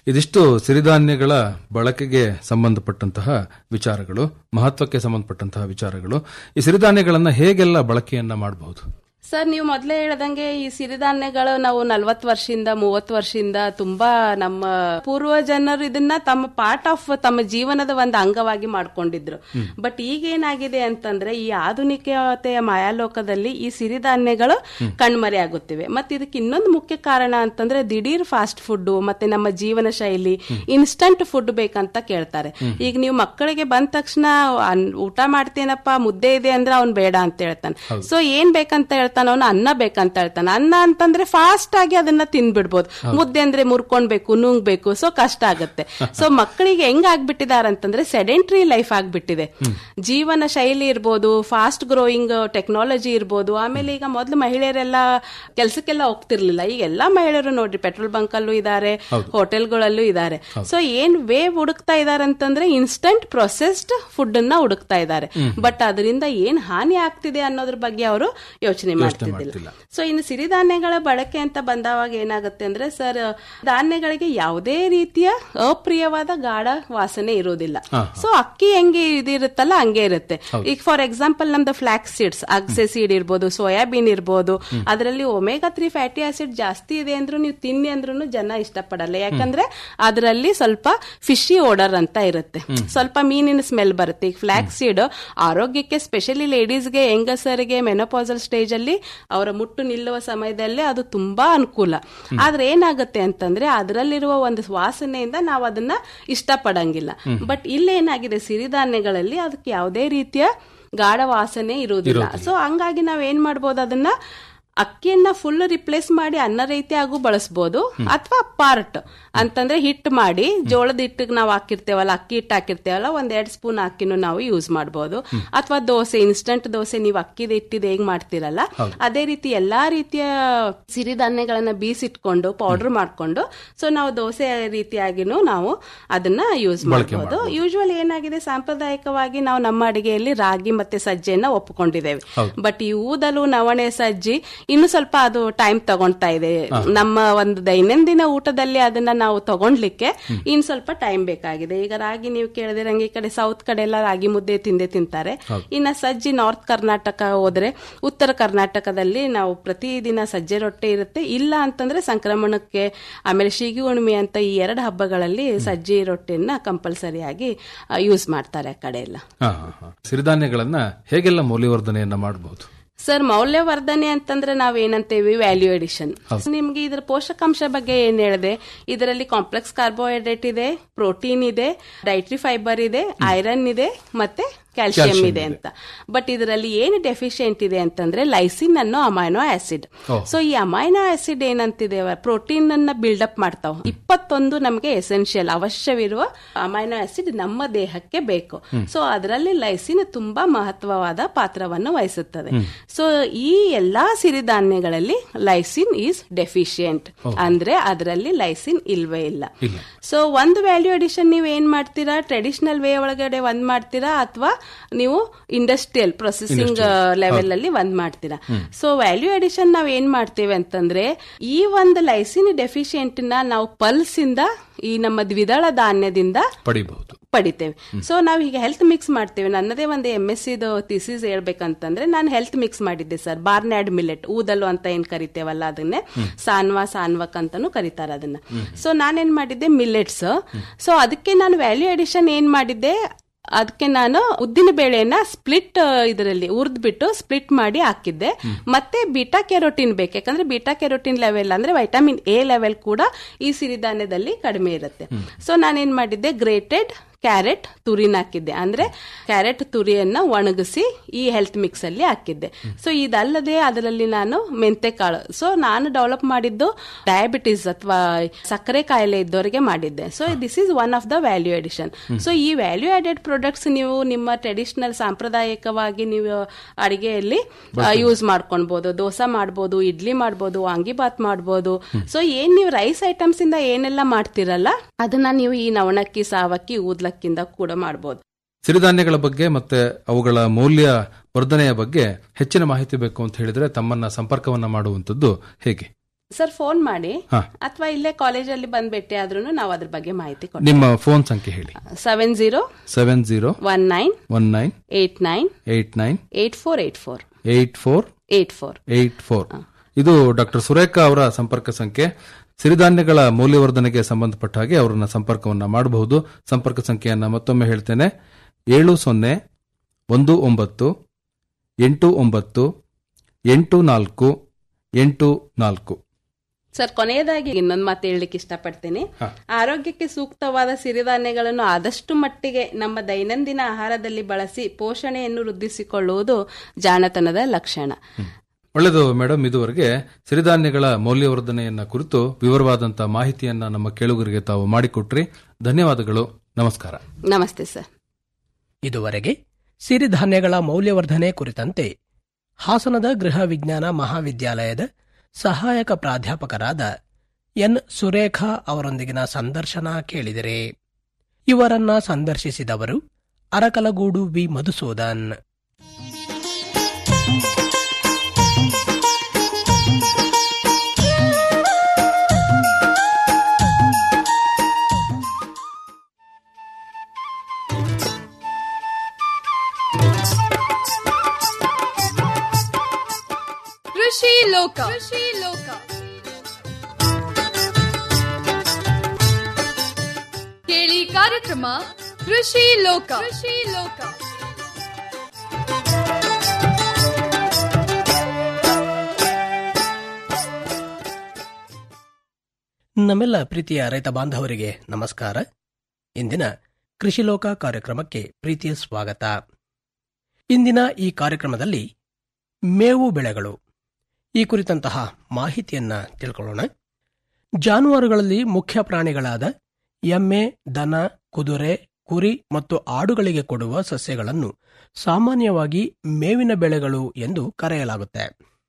ಇದಿಷ್ಟು ಸಿರಿಧಾನ್ಯಗಳ ಬಳಕೆಗೆ ಸಂಬಂಧಪಟ್ಟಂತಹ ವಿಚಾರಗಳು ಮಹತ್ವಕ್ಕೆ ಸಂಬಂಧಪಟ್ಟಂತಹ ವಿಚಾರಗಳು ಈ ಸಿರಿಧಾನ್ಯಗಳನ್ನ ಹೇಗೆಲ್ಲ ಬಳಕೆಯನ್ನ ಮಾಡಬಹುದು ಸರ್ ನೀವು ಮೊದಲೇ ಹೇಳ್ದಂಗೆ ಈ ಸಿರಿಧಾನ್ಯಗಳು ನಾವು ನಲ್ವತ್ತು ವರ್ಷದಿಂದ ಮೂವತ್ತು ವರ್ಷದಿಂದ ತುಂಬಾ ನಮ್ಮ ಪೂರ್ವ ಜನರು ಇದನ್ನ ತಮ್ಮ ಪಾರ್ಟ್ ಆಫ್ ತಮ್ಮ ಜೀವನದ ಒಂದು ಅಂಗವಾಗಿ ಮಾಡ್ಕೊಂಡಿದ್ರು ಬಟ್ ಈಗ ಏನಾಗಿದೆ ಅಂತಂದ್ರೆ ಈ ಆಧುನಿಕತೆಯ ಮಾಯಾಲೋಕದಲ್ಲಿ ಈ ಸಿರಿಧಾನ್ಯಗಳು ಕಣ್ಮರೆ ಆಗುತ್ತಿವೆ ಮತ್ತೆ ಇದಕ್ಕೆ ಇನ್ನೊಂದು ಮುಖ್ಯ ಕಾರಣ ಅಂತಂದ್ರೆ ದಿಢೀರ್ ಫಾಸ್ಟ್ ಫುಡ್ ಮತ್ತೆ ನಮ್ಮ ಜೀವನ ಶೈಲಿ ಇನ್ಸ್ಟಂಟ್ ಫುಡ್ ಬೇಕಂತ ಕೇಳ್ತಾರೆ ಈಗ ನೀವು ಮಕ್ಕಳಿಗೆ ಬಂದ ತಕ್ಷಣ ಅನ್- ಊಟ ಮಾಡ್ತೇನಪ್ಪ ಮುದ್ದೆ ಇದೆ ಅಂದ್ರೆ ಅವ್ನ್ ಬೇಡ ಅಂತ ಹೇಳ್ತಾನೆ ಸೊ ಏನ್ ಬೇಕಂತ ಹೇಳ್ತಾನೆ ಅವನು ಅನ್ನ ಬೇಕಂತ ಹೇಳ್ತಾನೆ ಅನ್ನ ಅಂತಂದ್ರೆ ಫಾಸ್ಟ್ ಆಗಿ ಅದನ್ನ ತಿನ್ಬಿಡ್ಬೋದು ಮುದ್ದೆ ಅಂದ್ರೆ ಮುರ್ಕೊಂಡ್ಬೇಕು ನುಂಗ್ಬೇಕು ಸೊ ಕಷ್ಟ ಆಗುತ್ತೆ ಸೊ ಮಕ್ಕಳಿಗೆ ಹೆಂಗ್ ಆಗ್ಬಿಟ್ಟಿದಾರೆ ಅಂತಂದ್ರೆ ಸೆಡೆಂಟ್ರಿ ಲೈಫ್ ಆಗ್ಬಿಟ್ಟಿದೆ ಜೀವನ ಶೈಲಿ ಇರ್ಬೋದು ಫಾಸ್ಟ್ ಗ್ರೋಯಿಂಗ್ ಟೆಕ್ನಾಲಜಿ ಇರ್ಬೋದು ಆಮೇಲೆ ಈಗ ಮೊದಲು ಮಹಿಳೆಯರೆಲ್ಲ ಕೆಲ್ಸಕ್ಕೆಲ್ಲ ಹೋಗ್ತಿರ್ಲಿಲ್ಲ ಈಗ ಎಲ್ಲಾ ಮಹಿಳೆಯರು ನೋಡ್ರಿ ಪೆಟ್ರೋಲ್ ಬಂಕ್ ಅಲ್ಲೂ ಇದಾರೆ ಹೋಟೆಲ್ಗಳಲ್ಲೂ ಇದಾರೆ ಸೊ ಏನ್ ವೇ ಹುಡುಕ್ತಾ ಇದಾರೆ ಅಂತಂದ್ರೆ ಇನ್ಸ್ಟಂಟ್ ಪ್ರೊಸೆಸ್ಡ್ ಫುಡ್ ಅನ್ನ ಹುಡುಕ್ತಾ ಇದ್ದಾರೆ ಬಟ್ ಅದರಿಂದ ಏನ್ ಹಾನಿ ಆಗ್ತಿದೆ ಅನ್ನೋದ್ರ ಬಗ್ಗೆ ಅವರು ಯೋಚನೆ ಮಾಡ್ತಿದ್ದಿಲ್ಲ ಸೊ ಇನ್ನು ಸಿರಿಧಾನ್ಯಗಳ ಬಳಕೆ ಅಂತ ಬಂದವಾಗ ಏನಾಗುತ್ತೆ ಅಂದ್ರೆ ಸರ್ ಧಾನ್ಯಗಳಿಗೆ ಯಾವುದೇ ರೀತಿಯ ಅಪ್ರಿಯವಾದ ಗಾಢ ವಾಸನೆ ಇರೋದಿಲ್ಲ ಸೊ ಅಕ್ಕಿ ಹೆಂಗೆ ಇದಿರುತ್ತಲ್ಲ ಹಂಗೆ ಇರುತ್ತೆ ಈಗ ಫಾರ್ ಎಕ್ಸಾಂಪಲ್ ನಮ್ದು ಫ್ಲಾಕ್ಸ್ ಸೀಡ್ಸ್ ಅಗ್ಸೆ ಸೀಡ್ ಇರ್ಬೋದು ಸೋಯಾಬೀನ್ ಇರ್ಬೋದು ಅದರಲ್ಲಿ ಒಮೆಗಾ ತ್ರೀ ಫ್ಯಾಟಿ ಆಸಿಡ್ ಜಾಸ್ತಿ ಇದೆ ಅಂದ್ರೂ ನೀವು ತಿನ್ನಿ ಅಂದ್ರೂ ಜನ ಇಷ್ಟಪಡಲ್ಲ ಯಾಕಂದ್ರೆ ಅದರಲ್ಲಿ ಸ್ವಲ್ಪ ಫಿಶಿ ಓಡರ್ ಅಂತ ಇರುತ್ತೆ ಸ್ವಲ್ಪ ಮೀನಿನ ಸ್ಮೆಲ್ ಬರುತ್ತೆ ಈಗ ಫ್ಲಾಕ್ಸ್ ಸೀಡ್ ಆರೋಗ್ಯಕ್ಕೆ ಸ್ಪೆಷಲಿ ಲೇಡೀಸ್ಗೆ ಹೆಂಗಸರಿಗೆ ಮೆನೋಪಾಸಲ್ ಸ್ಟೇಜ್ ಅಲ್ಲಿ ಅವರ ಮುಟ್ಟು ನಿಲ್ಲುವ ಸಮಯದಲ್ಲಿ ಅದು ತುಂಬಾ ಅನುಕೂಲ ಆದ್ರೆ ಏನಾಗುತ್ತೆ ಅಂತಂದ್ರೆ ಅದರಲ್ಲಿರುವ ಒಂದು ವಾಸನೆಯಿಂದ ನಾವು ಅದನ್ನ ಇಷ್ಟಪಡಂಗಿಲ್ಲ ಬಟ್ ಇಲ್ಲೇನಾಗಿದೆ ಸಿರಿಧಾನ್ಯಗಳಲ್ಲಿ ಅದಕ್ಕೆ ಯಾವುದೇ ರೀತಿಯ ಗಾಢ ವಾಸನೆ ಇರುವುದಿಲ್ಲ ಸೊ ಹಂಗಾಗಿ ನಾವ್ ಏನ್ ಮಾಡ್ಬೋದು ಅದನ್ನ ಅಕ್ಕಿಯನ್ನ ಫುಲ್ ರಿಪ್ಲೇಸ್ ಮಾಡಿ ಅನ್ನ ರೀತಿಯಾಗೂ ಬಳಸ್ಬೋದು ಅಥವಾ ಪಾರ್ಟ್ ಅಂತಂದ್ರೆ ಹಿಟ್ಟು ಮಾಡಿ ಜೋಳದ ಹಿಟ್ಟಿಗೆ ನಾವು ಹಾಕಿರ್ತೇವಲ್ಲ ಅಕ್ಕಿ ಹಿಟ್ಟು ಹಾಕಿರ್ತೇವಲ್ಲ ಒಂದ್ ಎರಡ್ ಸ್ಪೂನ್ ಅಕ್ಕಿನೂ ನಾವು ಯೂಸ್ ಮಾಡ್ಬೋದು ಅಥವಾ ದೋಸೆ ಇನ್ಸ್ಟಂಟ್ ದೋಸೆ ನೀವು ಅಕ್ಕಿದ ಹಿಟ್ಟಿದ ಹೇಗ್ ಮಾಡ್ತಿರಲ್ಲ ಅದೇ ರೀತಿ ಎಲ್ಲಾ ರೀತಿಯ ಸಿರಿಧಾನ್ಯಗಳನ್ನ ಬೀಸಿಟ್ಕೊಂಡು ಪೌಡರ್ ಮಾಡ್ಕೊಂಡು ಸೊ ನಾವು ದೋಸೆ ರೀತಿಯಾಗಿನೂ ನಾವು ಅದನ್ನ ಯೂಸ್ ಮಾಡಬಹುದು ಯೂಶುವಲ್ ಏನಾಗಿದೆ ಸಾಂಪ್ರದಾಯಿಕವಾಗಿ ನಾವು ನಮ್ಮ ಅಡಿಗೆಯಲ್ಲಿ ರಾಗಿ ಮತ್ತೆ ಸಜ್ಜೆಯನ್ನ ಒಪ್ಪಿಕೊಂಡಿದ್ದೇವೆ ಬಟ್ ಈ ಊದಲು ನವಣೆ ಸಜ್ಜಿ ಇನ್ನು ಸ್ವಲ್ಪ ಅದು ಟೈಮ್ ತಗೊಂತಾ ಇದೆ ನಮ್ಮ ಒಂದು ದೈನಂದಿನ ಊಟದಲ್ಲಿ ಅದನ್ನ ನಾವು ತಗೊಂಡ್ಲಿಕ್ಕೆ ಇನ್ ಸ್ವಲ್ಪ ಟೈಮ್ ಬೇಕಾಗಿದೆ ಈಗ ರಾಗಿ ನೀವು ಕೇಳಿದಿರಂಗೆ ಈ ಕಡೆ ಸೌತ್ ಕಡೆ ಎಲ್ಲ ರಾಗಿ ಮುದ್ದೆ ತಿಂದೆ ತಿಂತಾರೆ ಇನ್ನ ಸಜ್ಜಿ ನಾರ್ತ್ ಕರ್ನಾಟಕ ಹೋದ್ರೆ ಉತ್ತರ ಕರ್ನಾಟಕದಲ್ಲಿ ನಾವು ಪ್ರತಿದಿನ ಸಜ್ಜೆ ರೊಟ್ಟೆ ಇರುತ್ತೆ ಇಲ್ಲ ಅಂತಂದ್ರೆ ಸಂಕ್ರಮಣಕ್ಕೆ ಆಮೇಲೆ ಶಿಗಿ ಹುಣ್ಣಿಮೆ ಅಂತ ಈ ಎರಡು ಹಬ್ಬಗಳಲ್ಲಿ ಸಜ್ಜಿ ರೊಟ್ಟಿಯನ್ನ ಕಂಪಲ್ಸರಿಯಾಗಿ ಯೂಸ್ ಮಾಡ್ತಾರೆ ಆ ಕಡೆ ಎಲ್ಲ ಹಾ, ಹಾ, ಹಾ. ಸಿರಿಧಾನ್ಯಗಳನ್ನ ಹೇಗೆಲ್ಲ ಮೌಲ್ಯವರ್ಧನೆಯನ್ನ ಮಾಡಬಹುದು ಸರ್ ಮೌಲ್ಯವರ್ಧನೆ ಅಂತಂದ್ರೆ ನಾವ್ ಏನಂತೇವಿ ವ್ಯಾಲ್ಯೂ ಎಡಿಷನ್ ನಿಮ್ಗೆ ಇದ್ರ ಪೋಷಕಾಂಶ ಬಗ್ಗೆ ಏನ್ ಹೇಳಿದೆ ಇದರಲ್ಲಿ ಕಾಂಪ್ಲೆಕ್ಸ್ ಕಾರ್ಬೋಹೈಡ್ರೇಟ್ ಇದೆ ಪ್ರೋಟೀನ್ ಇದೆ ಡೈಟ್ರಿ ಫೈಬರ್ ಇದೆ ಐರನ್ ಇದೆ ಮತ್ತೆ ಕ್ಯಾಲ್ಸಿಯಂ ಇದೆ ಅಂತ ಬಟ್ ಇದರಲ್ಲಿ ಏನು ಡೆಫಿಶಿಯೆಂಟ್ ಇದೆ ಅಂತಂದ್ರೆ ಲೈಸಿನ್ ಅನ್ನೋ ಅಮೈನೋ ಆಸಿಡ್ ಸೊ ಈ ಅಮೈನೋ ಆಸಿಡ್ ಏನಂತಿದೆ ಪ್ರೋಟೀನ್ ಅನ್ನ ಬಿಲ್ಡಪ್ ಮಾಡ್ತಾವ ಇಪ್ಪತ್ತೊಂದು ನಮಗೆ ಎಸೆನ್ಷಿಯಲ್ ಅವಶ್ಯವಿರುವ ಅಮೈನೋ ಆಸಿಡ್ ನಮ್ಮ ದೇಹಕ್ಕೆ ಬೇಕು ಸೊ ಅದರಲ್ಲಿ ಲೈಸಿನ್ ತುಂಬಾ ಮಹತ್ವವಾದ ಪಾತ್ರವನ್ನು ವಹಿಸುತ್ತದೆ ಸೊ ಈ ಎಲ್ಲಾ ಸಿರಿಧಾನ್ಯಗಳಲ್ಲಿ ಲೈಸಿನ್ ಈಸ್ ಡೆಫಿಶಿಯೆಂಟ್ ಅಂದ್ರೆ ಅದರಲ್ಲಿ ಲೈಸಿನ್ ಇಲ್ವೇ ಇಲ್ಲ ಸೊ ಒಂದು ವ್ಯಾಲ್ಯೂ ಅಡಿಷನ್ ನೀವು ಏನ್ ಮಾಡ್ತೀರಾ ಟ್ರೆಡಿಷನಲ್ ವೇ ಒಳಗಡೆ ಒಂದ್ ಮಾಡ್ತೀರಾ ಅಥವಾ ನೀವು ಇಂಡಸ್ಟ್ರಿಯಲ್ ಪ್ರೊಸೆಸಿಂಗ್ ಲೆವೆಲ್ ಅಲ್ಲಿ ಒಂದ್ ಮಾಡ್ತೀರಾ ಸೊ ವ್ಯಾಲ್ಯೂ ಅಡಿಷನ್ ನಾವ್ ಏನ್ ಮಾಡ್ತೇವೆ ಅಂತಂದ್ರೆ ಈ ಒಂದು ಲೈಸಿನ್ ಡೆಫಿಶಿಯೆಂಟ್ ನ ನಾವು ಪಲ್ಸ್ ಇಂದ ಈ ನಮ್ಮ ದ್ವಿದಳ ಧಾನ್ಯದಿಂದ ಪಡಿಬಹುದು ಪಡಿತೇವೆ ಸೊ ನಾವು ಈಗ ಹೆಲ್ತ್ ಮಿಕ್ಸ್ ಮಾಡ್ತೇವೆ ನನ್ನದೇ ಒಂದು ಎಂ ಎಸ್ ಸಿದು ಥಿಸಿಸ್ ಹೇಳ್ಬೇಕಂತಂದ್ರೆ ನಾನು ಹೆಲ್ತ್ ಮಿಕ್ಸ್ ಮಾಡಿದ್ದೆ ಸರ್ ಬಾರ್ನ್ಯಾಡ್ ಮಿಲೆಟ್ ಊದಲು ಅಂತ ಏನ್ ಕರಿತೇವಲ್ಲ ಅದನ್ನೇ ಸಾನ್ವಾ ಸಾನ್ವಕ್ ಅಂತಾನು ಕರೀತಾರೆ ಅದನ್ನ ಸೊ ನಾನೇನ್ ಮಾಡಿದ್ದೆ ಮಿಲೆಟ್ಸ್ ಸೊ ಅದಕ್ಕೆ ನಾನು ವ್ಯಾಲ್ಯೂ ಅಡಿಷನ್ ಏನ್ ಮಾಡಿದ್ದೆ ಅದಕ್ಕೆ ನಾನು ಉದ್ದಿನ ಬೇಳೆಯನ್ನ ಸ್ಪ್ಲಿಟ್ ಇದರಲ್ಲಿ ಉರ್ದ್ಬಿಟ್ಟು ಸ್ಪ್ಲಿಟ್ ಮಾಡಿ ಹಾಕಿದ್ದೆ ಮತ್ತೆ ಬೀಟಾ ಕೆರೋಟಿನ್ ಬೇಕು ಯಾಕಂದ್ರೆ ಬೀಟಾ ಕೆರೋಟಿನ್ ಲೆವೆಲ್ ಅಂದ್ರೆ ವೈಟಮಿನ್ ಎ ಲೆವೆಲ್ ಕೂಡ ಈ ಸಿರಿಧಾನ್ಯದಲ್ಲಿ ಕಡಿಮೆ ಇರುತ್ತೆ ಸೊ ನಾನೇನ್ ಮಾಡಿದ್ದೆ ಗ್ರೇಟೆಡ್ ಕ್ಯಾರೆಟ್ ತುರಿನ ಹಾಕಿದ್ದೆ ಅಂದ್ರೆ ಕ್ಯಾರೆಟ್ ತುರಿಯನ್ನ ಒಣಗಿಸಿ ಈ ಹೆಲ್ತ್ ಮಿಕ್ಸ್ ಅಲ್ಲಿ ಹಾಕಿದ್ದೆ ಸೊ ಇದಲ್ಲದೆ ಅದರಲ್ಲಿ ನಾನು ಮೆಂತೆ ಕಾಳು ಸೊ ನಾನು ಡೆವಲಪ್ ಮಾಡಿದ್ದು ಡಯಾಬಿಟಿಸ್ ಅಥವಾ ಸಕ್ಕರೆ ಕಾಯಿಲೆ ಇದ್ದವರಿಗೆ ಮಾಡಿದ್ದೆ so this is one of the value addition so ಈ ವ್ಯಾಲ್ಯೂ ಆಡೆಡ್ ಪ್ರಾಡಕ್ಟ್ಸ್ ನೀವು ನಿಮ್ಮ ಟ್ರೆಡಿಷನಲ್ ಸಾಂಪ್ರದಾಯಿಕವಾಗಿ ನೀವು ಅಡಿಗೆಯಲ್ಲಿ ಯೂಸ್ ಮಾಡ್ಕೊಳ್ಬಹುದು ದೋಸೆ ಮಾಡ್ಬೋದು ಇಡ್ಲಿ ಮಾಡ್ಬೋದು ವಾಂಗಿಬಾತ್ ಮಾಡ್ಬೋದು ಸೊ ಏನ್ ನೀವು ರೈಸ್ ಐಟಮ್ಸ್ ಇಂದ ಏನೆಲ್ಲ ಮಾಡ್ತಿರಲ್ಲ ಅದನ್ನ ನೀವು ಈ ನವಣಕ್ಕಿ ಸಾವಕ್ಕಿ ಊದ್ಲಕ್ಕಿಂದ ಕೂಡ ಮಾಡ್ಬೋದು ಸಿರಿಧಾನ್ಯಗಳ ಬಗ್ಗೆ ಮತ್ತೆ ಅವುಗಳ ಮೌಲ್ಯ ವರ್ಧನೆಯ ಬಗ್ಗೆ ಹೆಚ್ಚಿನ ಮಾಹಿತಿ ಬೇಕು ಅಂತ ಹೇಳಿದ್ರೆ ತಮ್ಮನ್ನ ಸಂಪರ್ಕವನ್ನ ಮಾಡುವಂತದ್ದು ಹೇಗೆ ಸರ್ ಫೋನ್ ಮಾಡಿ ಹಾ. ಅಥವಾ ಇಲ್ಲೇ ಕಾಲೇಜಲ್ಲಿ ಬಂದ್ ಭೇಟಿ ಆದ್ರೂ ನಾವು ಅದ್ರ ಬಗ್ಗೆ ಮಾಹಿತಿ ಕೊಡ್ತೀವಿ ನಿಮ್ಮ ಫೋನ್ ಸಂಖ್ಯೆ ಹೇಳಿ seven zero seven zero one nine one nine eight nine eight nine eight four eight four eight four eight four eight four ಇದು ಡಾಕ್ಟರ್ ಸುರೇಖಾ ಅವರ ಸಂಪರ್ಕ ಸಂಖ್ಯೆ ಸಿರಿಧಾನ್ಯಗಳ ಮೌಲ್ಯವರ್ಧನೆಗೆ ಸಂಬಂಧಪಟ್ಟ ಹಾಗೆ ಅವರನ್ನ ಸಂಪರ್ಕವನ್ನ ಮಾಡಬಹುದು ಸಂಪರ್ಕ ಸಂಖ್ಯೆಯನ್ನ ಮತ್ತೊಮ್ಮೆ ಹೇಳ್ತೇನೆ ಏಳು ಸೊನ್ನೆ ಒಂದು ಒಂಬತ್ತು ಎಂಟು ಒಂಬತ್ತು ಎಂಟು ನಾಲ್ಕು ಎಂಟು ನಾಲ್ಕು ಸರ್ ಕೊನೆಯದಾಗಿ ಇನ್ನೊಂದು ಮಾತು ಹೇಳಲಿಕ್ಕೆ ಇಷ್ಟಪಡ್ತೀನಿ ಆರೋಗ್ಯಕ್ಕೆ ಸೂಕ್ತವಾದ ಸಿರಿಧಾನ್ಯಗಳನ್ನು ಆದಷ್ಟು ಮಟ್ಟಿಗೆ ನಮ್ಮ ದೈನಂದಿನ ಆಹಾರದಲ್ಲಿ ಬಳಸಿ ಪೋಷಣೆಯನ್ನು ವೃದ್ಧಿಸಿಕೊಳ್ಳುವುದು ಜಾಣತನದ ಲಕ್ಷಣ ಒಳ್ಳೆಯದು ಮೇಡಮ್ ಇದುವರೆಗೆ ಸಿರಿಧಾನ್ಯಗಳ ಮೌಲ್ಯವರ್ಧನೆಯನ್ನ ಕುರಿತು ವಿವರವಾದಂತಹ ಮಾಹಿತಿಯನ್ನ ನಮ್ಮ ಕೇಳುಗರಿಗೆ ತಾವು ಮಾಡಿಕೊಟ್ರಿ ಧನ್ಯವಾದಗಳು ನಮಸ್ಕಾರ ನಮಸ್ತೆ ಸರ್ ಇದುವರೆಗೆ ಸಿರಿಧಾನ್ಯಗಳ ಮೌಲ್ಯವರ್ಧನೆ ಕುರಿತಂತೆ ಹಾಸನದ ಗೃಹ ವಿಜ್ಞಾನ ಮಹಾವಿದ್ಯಾಲಯದ ಸಹಾಯಕ ಪ್ರಾಧ್ಯಾಪಕರಾದ ಎನ್ ಸುರೇಖಾ ಅವರೊಂದಿಗಿನ ಸಂದರ್ಶನ ಕೇಳಿದಿರಿ ಇವರನ್ನ ಸಂದರ್ಶಿಸಿದವರು ಅರಕಲಗೂಡು ವಿ ಮಧುಸೂದನ್ ಕೃಷಿ ಲೋಕ ಕೃಷಿ ಲೋಕ ಕೇಳಿ ಕಾರ್ಯಕ್ರಮ ಕೃಷಿ ಲೋಕ ಕೃಷಿ ಲೋಕ ನಮ್ಮೆಲ್ಲ ಪ್ರೀತಿಯ ರೈತ ಬಾಂಧವರಿಗೆ ನಮಸ್ಕಾರ ಇಂದಿನ ಕೃಷಿ ಲೋಕ ಕಾರ್ಯಕ್ರಮಕ್ಕೆ ಪ್ರೀತಿಯ ಸ್ವಾಗತ ಇಂದಿನ ಈ ಕಾರ್ಯಕ್ರಮದಲ್ಲಿ ಮೇವು ಬೆಳೆಗಳು ಈ ಕುರಿತಂತಹ ಮಾಹಿತಿಯನ್ನ ತಿಳ್ಕೊಳ್ಳೋಣ ಜಾನುವಾರುಗಳಲ್ಲಿ ಮುಖ್ಯ ಪ್ರಾಣಿಗಳಾದ ಎಮ್ಮೆ ದನ ಕುದುರೆ ಕುರಿ ಮತ್ತು ಆಡುಗಳಿಗೆ ಕೊಡುವ ಸಸ್ಯಗಳನ್ನು ಸಾಮಾನ್ಯವಾಗಿ ಮೇವಿನ ಬೆಳೆಗಳು ಎಂದು ಕರೆಯಲಾಗುತ್ತೆ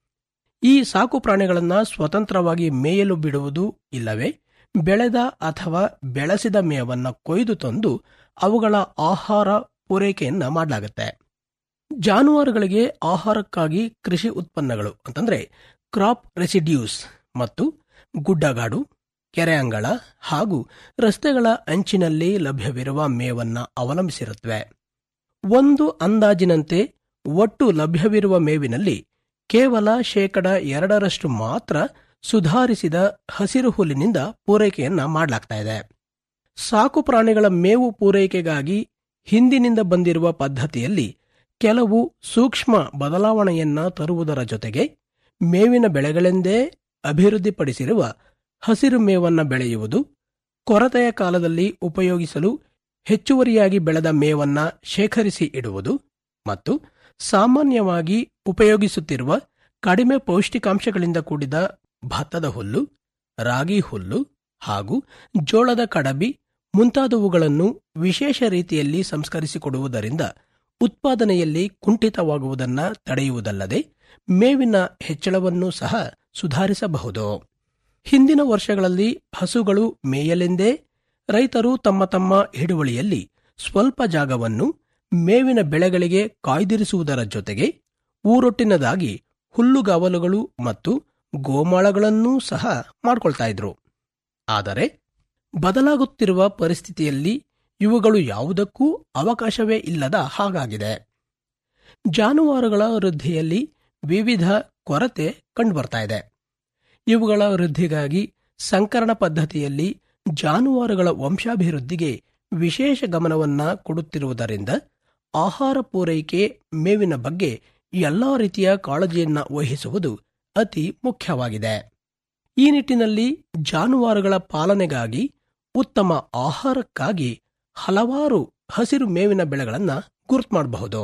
ಈ ಸಾಕು ಪ್ರಾಣಿಗಳನ್ನ ಸ್ವತಂತ್ರವಾಗಿ ಮೇಯಲು ಬಿಡುವುದು ಇಲ್ಲವೇ ಬೆಳೆದ ಅಥವಾ ಬೆಳೆಸಿದ ಮೇವನ್ನ ಕೊಯ್ದು ತಂದು ಅವುಗಳ ಆಹಾರ ಪೂರೈಕೆಯನ್ನ ಮಾಡಲಾಗುತ್ತೆ ಜಾನುವಾರುಗಳಿಗೆ ಆಹಾರಕ್ಕಾಗಿ ಕೃಷಿ ಉತ್ಪನ್ನಗಳು ಅಂತಂದ್ರೆ ಕ್ರಾಪ್ ರೆಸಿಡ್ಯೂಸ್ ಮತ್ತು ಗುಡ್ಡಗಾಡು ಕೆರೆ ಅಂಗಳ ಹಾಗೂ ರಸ್ತೆಗಳ ಅಂಚಿನಲ್ಲಿ ಲಭ್ಯವಿರುವ ಮೇವನ್ನ ಅವಲಂಬಿಸಿರುತ್ತವೆ ಒಂದು ಅಂದಾಜಿನಂತೆ ಒಟ್ಟು ಲಭ್ಯವಿರುವ ಮೇವಿನಲ್ಲಿ ಕೇವಲ ಶೇಕಡ ಎರಡರಷ್ಟು ಮಾತ್ರ ಸುಧಾರಿಸಿದ ಹಸಿರು ಹುಲ್ಲಿನಿಂದ ಪೂರೈಕೆಯನ್ನ ಮಾಡಲಾಗ್ತಾ ಇದೆ ಸಾಕು ಪ್ರಾಣಿಗಳ ಮೇವು ಪೂರೈಕೆಗಾಗಿ ಹಿಂದಿನಿಂದ ಬಂದಿರುವ ಪದ್ಧತಿಯಲ್ಲಿ ಕೆಲವು ಸೂಕ್ಷ್ಮ ಬದಲಾವಣೆಯನ್ನ ತರುವುದರ ಜೊತೆಗೆ ಮೇವಿನ ಬೆಳೆಗಳೆಂದೇ ಅಭಿವೃದ್ಧಿಪಡಿಸಿರುವ ಹಸಿರು ಮೇವನ್ನ ಬೆಳೆಯುವುದು ಕೊರತೆಯ ಕಾಲದಲ್ಲಿ ಉಪಯೋಗಿಸಲು ಹೆಚ್ಚುವರಿಯಾಗಿ ಬೆಳೆದ ಮೇವನ್ನ ಶೇಖರಿಸಿ ಇಡುವುದು ಮತ್ತು ಸಾಮಾನ್ಯವಾಗಿ ಉಪಯೋಗಿಸುತ್ತಿರುವ ಕಡಿಮೆ ಪೌಷ್ಟಿಕಾಂಶಗಳಿಂದ ಕೂಡಿದ ಭತ್ತದ ಹುಲ್ಲು ರಾಗಿ ಹುಲ್ಲು ಹಾಗೂ ಜೋಳದ ಕಡಬಿ ಮುಂತಾದವುಗಳನ್ನು ವಿಶೇಷ ರೀತಿಯಲ್ಲಿ ಸಂಸ್ಕರಿಸಿಕೊಡುವುದರಿಂದ ಉತ್ಪಾದನೆಯಲ್ಲಿ ಕುಂಠಿತವಾಗುವುದನ್ನ ತಡೆಯುವುದಲ್ಲದೆ ಮೇವಿನ ಹೆಚ್ಚಳವನ್ನು ಸಹ ಸುಧಾರಿಸಬಹುದು ಹಿಂದಿನ ವರ್ಷಗಳಲ್ಲಿ ಹಸುಗಳು ಮೇಯಲೆಂದೇ ರೈತರು ತಮ್ಮ ತಮ್ಮ ಹಿಡುವಳಿಯಲ್ಲಿ ಸ್ವಲ್ಪ ಜಾಗವನ್ನು ಮೇವಿನ ಬೆಳೆಗಳಿಗೆ ಕಾಯ್ದಿರಿಸುವುದರ ಜೊತೆಗೆ ಊರೊಟ್ಟಿನದಾಗಿ ಹುಲ್ಲುಗಾವಲುಗಳು ಮತ್ತು ಗೋಮಾಳಗಳನ್ನೂ ಸಹ ಮಾಡ್ಕೊಳ್ತಾ ಇದ್ರು ಆದರೆ ಬದಲಾಗುತ್ತಿರುವ ಪರಿಸ್ಥಿತಿಯಲ್ಲಿ ಇವುಗಳು ಯಾವುದಕ್ಕೂ ಅವಕಾಶವೇ ಇಲ್ಲದ ಹಾಗಾಗಿದೆ ಜಾನುವಾರುಗಳ ವೃದ್ಧಿಯಲ್ಲಿ ವಿವಿಧ ಕೊರತೆ ಕಂಡುಬರ್ತಾ ಇದೆ ಇವುಗಳ ವೃದ್ಧಿಗಾಗಿ ಸಂಕರಣ ಪದ್ಧತಿಯಲ್ಲಿ ಜಾನುವಾರುಗಳ ವಂಶಾಭಿವೃದ್ಧಿಗೆ ವಿಶೇಷ ಗಮನವನ್ನ ಕೊಡುತ್ತಿರುವುದರಿಂದ ಆಹಾರ ಪೂರೈಕೆ ಮೇವಿನ ಬಗ್ಗೆ ಎಲ್ಲಾ ರೀತಿಯ ಕಾಳಜಿಯನ್ನ ವಹಿಸುವುದು ಅತಿ ಮುಖ್ಯವಾಗಿದೆ ಈ ನಿಟ್ಟಿನಲ್ಲಿ ಜಾನುವಾರುಗಳ ಪಾಲನೆಗಾಗಿ ಉತ್ತಮ ಆಹಾರಕ್ಕಾಗಿ ಹಲವಾರು ಹಸಿರು ಮೇವಿನ ಬೆಳೆಗಳನ್ನ ಗುರುತು ಮಾಡಬಹುದು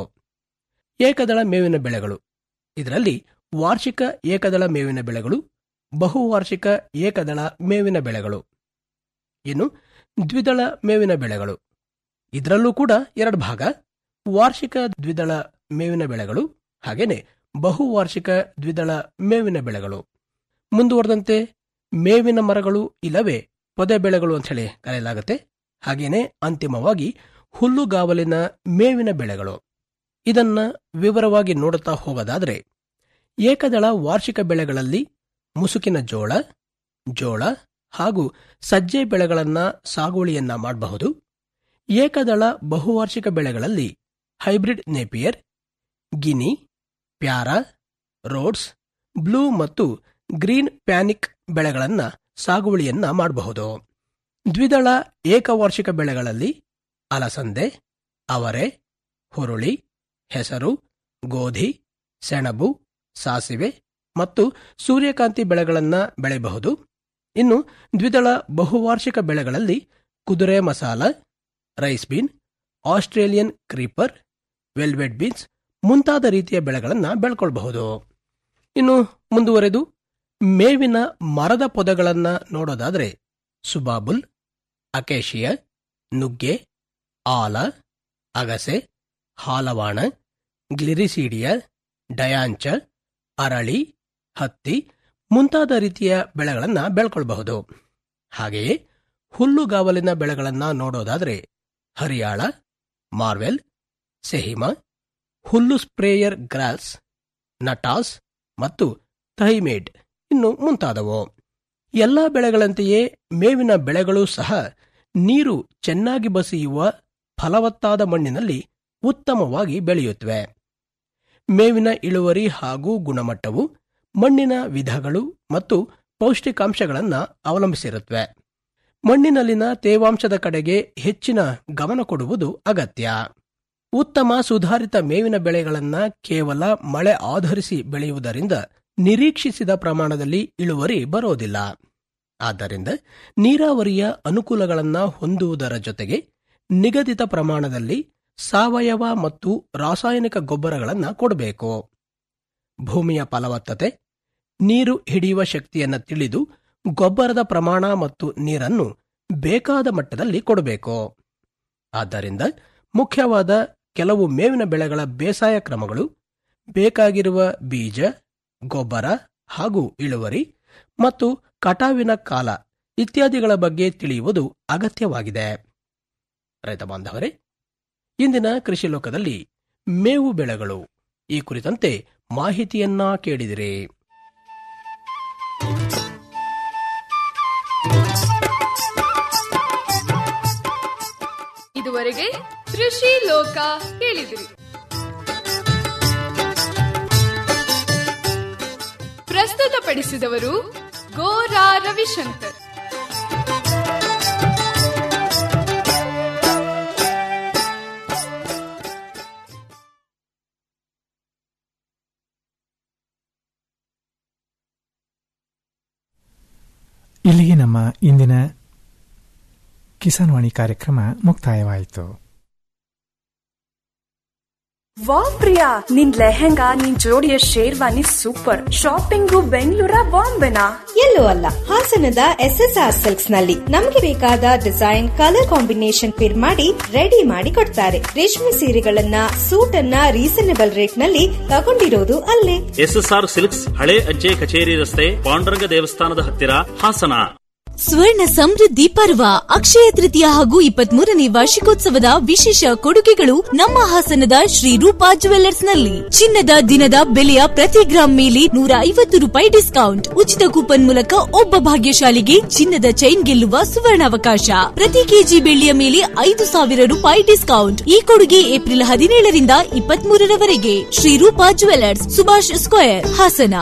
ಏಕದಳ ಮೇವಿನ ಬೆಳೆಗಳು ಇದರಲ್ಲಿ ವಾರ್ಷಿಕ ಏಕದಳ ಮೇವಿನ ಬೆಳೆಗಳು ಬಹುವಾರ್ಷಿಕ ಏಕದಳ ಮೇವಿನ ಬೆಳೆಗಳು ಇನ್ನು ದ್ವಿದಳ ಮೇವಿನ ಬೆಳೆಗಳು ಇದರಲ್ಲೂ ಕೂಡ ಎರಡು ಭಾಗ ವಾರ್ಷಿಕ ದ್ವಿದಳ ಮೇವಿನ ಬೆಳೆಗಳು ಹಾಗೇನೆ ಬಹುವಾರ್ಷಿಕ ದ್ವಿದಳ ಮೇವಿನ ಬೆಳೆಗಳು ಮುಂದುವರೆದಂತೆ ಮೇವಿನ ಮರಗಳು ಇಲ್ಲವೇ ಪೊದೆ ಬೆಳೆಗಳು ಅಂತ ಹೇಳಿ ಕರೆಯಲಾಗುತ್ತೆ ಹಾಗೇನೆ ಅಂತಿಮವಾಗಿ ಹುಲ್ಲುಗಾವಲಿನ ಮೇವಿನ ಬೆಳೆಗಳು ಇದನ್ನ ವಿವರವಾಗಿ ನೋಡುತ್ತಾ ಹೋಗೋದಾದ್ರೆ ಏಕದಳ ವಾರ್ಷಿಕ ಬೆಳೆಗಳಲ್ಲಿ ಮುಸುಕಿನ ಜೋಳ ಜೋಳ ಹಾಗೂ ಸಜ್ಜೆ ಬೆಳೆಗಳನ್ನ ಸಾಗುವಳಿಯನ್ನ ಮಾಡಬಹುದು ಏಕದಳ ಬಹುವಾರ್ಷಿಕ ಬೆಳೆಗಳಲ್ಲಿ hybrid Napier guinea para Rhodes blue ಮತ್ತು ಗ್ರೀನ್ ಪ್ಯಾನಿಕ್ ಬೆಳೆಗಳನ್ನ ಸಾಗುವಳಿಯನ್ನ ಮಾಡಬಹುದು ದ್ವಿದಳ ಏಕವಾರ್ಷಿಕ ಬೆಳೆಗಳಲ್ಲಿ ಅಲಸಂದೆ ಅವರೆ ಹುರುಳಿ ಹೆಸರು ಗೋಧಿ ಸೆಣಬು ಸಾಸಿವೆ ಮತ್ತು ಸೂರ್ಯಕಾಂತಿ ಬೆಳೆಗಳನ್ನು ಬೆಳೆಯಬಹುದು ಇನ್ನು ದ್ವಿದಳ ಬಹುವಾರ್ಷಿಕ ಬೆಳೆಗಳಲ್ಲಿ ಕುದುರೆ ಮಸಾಲ rice bean Australian creeper velvet beans ಮುಂತಾದ ರೀತಿಯ ಬೆಳೆಗಳನ್ನು ಬೆಳ್ಕೊಳ್ಬಹುದು ಇನ್ನು ಮುಂದುವರೆದು ಮೇವಿನ ಮರದ ಪೊದೆಗಳನ್ನು ನೋಡೋದಾದರೆ ಸುಬಾಬುಲ್ ಅಕೇಶಿಯ ನುಗ್ಗೆ ಆಲ ಅಗಸೆ ಹಾಲವಾಣ ಗ್ಲಿರಿಸೀಡಿಯ ಡಯಾಂಚ ಅರಳಿ ಹತ್ತಿ ಮುಂತಾದ ರೀತಿಯ ಬೆಳೆಗಳನ್ನು ಬೆಳ್ಕೊಳ್ಬಹುದು ಹಾಗೆಯೇ ಹುಲ್ಲುಗಾವಲಿನ ಬೆಳೆಗಳನ್ನು ನೋಡೋದಾದರೆ ಹರಿಯಾಳ ಮಾರ್ವೆಲ್ ಸೆಹಿಮಾ ಹುಲ್ಲು ಸ್ಪ್ರೇಯರ್ ಗ್ರಾಸ್ ನಟಾಸ್ ಮತ್ತು ಥೈಮೇಡ್ ಇನ್ನು ಮುಂತಾದವು ಎಲ್ಲ ಬೆಳೆಗಳಂತೆಯೇ ಮೇವಿನ ಬೆಳೆಗಳು ಸಹ ನೀರು ಚೆನ್ನಾಗಿ ಬಸಿಯುವ ಫಲವತ್ತಾದ ಮಣ್ಣಿನಲ್ಲಿ ಉತ್ತಮವಾಗಿ ಬೆಳೆಯುತ್ತವೆ ಮೇವಿನ ಇಳುವರಿ ಹಾಗೂ ಗುಣಮಟ್ಟವು ಮಣ್ಣಿನ ವಿಧಗಳು ಮತ್ತು ಪೌಷ್ಟಿಕಾಂಶಗಳನ್ನು ಅವಲಂಬಿಸಿರುತ್ತವೆ ಮಣ್ಣಿನಲ್ಲಿನ ತೇವಾಂಶದ ಕಡೆಗೆ ಹೆಚ್ಚಿನ ಗಮನ ಕೊಡುವುದು ಅಗತ್ಯ ಉತ್ತಮ ಸುಧಾರಿತ ಮೇವಿನ ಬೆಳೆಗಳನ್ನು ಕೇವಲ ಮಳೆ ಆಧರಿಸಿ ಬೆಳೆಯುವುದರಿಂದ ನಿರೀಕ್ಷಿಸಿದ ಪ್ರಮಾಣದಲ್ಲಿ ಇಳುವರಿ ಬರೋದಿಲ್ಲ ಆದ್ದರಿಂದ ನೀರಾವರಿಯ ಅನುಕೂಲಗಳನ್ನು ಹೊಂದುವುದರ ಜೊತೆಗೆ ನಿಗದಿತ ಪ್ರಮಾಣದಲ್ಲಿ ಸಾವಯವ ಮತ್ತು ರಾಸಾಯನಿಕ ಗೊಬ್ಬರಗಳನ್ನು ಕೊಡಬೇಕು ಭೂಮಿಯ ಫಲವತ್ತತೆ ನೀರು ಹಿಡಿಯುವ ಶಕ್ತಿಯನ್ನು ತಿಳಿದು ಗೊಬ್ಬರದ ಪ್ರಮಾಣ ಮತ್ತು ನೀರನ್ನು ಬೇಕಾದ ಮಟ್ಟದಲ್ಲಿ ಕೊಡಬೇಕು ಆದ್ದರಿಂದ ಮುಖ್ಯವಾದ ಕೆಲವು ಮೇವಿನ ಬೆಳೆಗಳ ಬೇಸಾಯ ಕ್ರಮಗಳು ಬೇಕಾಗಿರುವ ಬೀಜ ಗೊಬ್ಬರ ಹಾಗೂ ಇಳುವರಿ ಮತ್ತು ಕಟಾವಿನ ಕಾಲ ಇತ್ಯಾದಿಗಳ ಬಗ್ಗೆ ತಿಳಿಯುವುದು ಅಗತ್ಯವಾಗಿದೆ ರೈತ ಬಾಂಧವರೇ ಇಂದಿನ ಕೃಷಿ ಲೋಕದಲ್ಲಿ ಮೇವು ಬೆಳೆಗಳು ಈ ಕುರಿತಂತೆ ಮಾಹಿತಿಯನ್ನ ಕೇಳಿದಿರಿ ಇದುವರೆಗೆ ಕೃಷಿ ಲೋಕ ಕೇಳಿದಿರಿ ಪ್ರಸ್ತುತಪಡಿಸಿದವರು ಗೋರಾ ರವಿಶಂಕರ್ ಇಲ್ಲಿಗೆ ನಮ್ಮ ಇಂದಿನ ಕಿಸಾನ್ ವಾಣಿ ಕಾರ್ಯಕ್ರಮ ಮುಕ್ತಾಯವಾಯಿತು ವಾವ್ ಪ್ರಿಯಾ ನಿನ್ ಲೆಹೆಂಗಾ ನಿನ್ ಜೋಡಿಯ ಶೇರ್ವಾನಿ ಸೂಪರ್ ಶಾಪಿಂಗು ಬೆಂಗಳೂರ ಬಾಂಬೆನಾ ಎಲ್ಲೂ ಅಲ್ಲ ಹಾಸನದ ಎಸ್ ಎಸ್ ಆರ್ ಸಿಲ್ಕ್ಸ್ ನಲ್ಲಿ ನಮಗೆ ಬೇಕಾದ ಡಿಸೈನ್ ಕಲರ್ ಕಾಂಬಿನೇಷನ್ ಫಿರ್ ಮಾಡಿ ರೆಡಿ ಮಾಡಿ ಕೊಡ್ತಾರೆ ರೇಷ್ಮೆ ಸೀರೆಗಳನ್ನ ಸೂಟ್ ಅನ್ನ ರೀಸನೇಬಲ್ ರೇಟ್ ನಲ್ಲಿ ತಗೊಂಡಿರೋದು ಅಲ್ಲೇ ಎಸ್ಎಸ್ಆರ್ ಸಿಲ್ಕ್ಸ್ ಹಳೆ ಅಜ್ಜೆ ಕಚೇರಿ ರಸ್ತೆ ಪಾಂಡುರಂಗ ದೇವಸ್ಥಾನದ ಹತ್ತಿರ ಹಾಸನ ಸ್ವರ್ಣ ಸಮೃದ್ಧಿ ಪರ್ವ ಅಕ್ಷಯ ತೃತೀಯ ಹಾಗೂ ಇಪ್ಪತ್ಮೂರನೇ ವಾರ್ಷಿಕೋತ್ಸವದ ವಿಶೇಷ ಕೊಡುಗೆಗಳು ನಮ್ಮ ಹಾಸನದ ಶ್ರೀ ರೂಪಾ ಜುವೆಲ್ಲರ್ಸ್ ನಲ್ಲಿ ಚಿನ್ನದ ದಿನದ ಬೆಲೆಯ ಪ್ರತಿ ಗ್ರಾಂ ಮೇಲೆ ನೂರ ಐವತ್ತು ರೂಪಾಯಿ ಡಿಸ್ಕೌಂಟ್ ಉಚಿತ ಕೂಪನ್ ಮೂಲಕ ಒಬ್ಬ ಭಾಗ್ಯಶಾಲಿಗೆ ಚಿನ್ನದ ಚೈನ್ ಗೆಲ್ಲುವ ಸುವರ್ಣಾವಕಾಶ ಪ್ರತಿ ಕೆಜಿ ಬೆಳ್ಳಿಯ ಮೇಲೆ ಐದು ಸಾವಿರ ರೂಪಾಯಿ ಡಿಸ್ಕೌಂಟ್ ಈ ಕೊಡುಗೆ ಏಪ್ರಿಲ್ ಹದಿನೇಳರಿಂದ ಇಪ್ಪತ್ಮೂರರವರೆಗೆ ಶ್ರೀ ರೂಪಾ ಜುವೆಲ್ಲರ್ಸ್ ಸುಭಾಷ್ ಸ್ಕ್ವೇರ್ ಹಾಸನ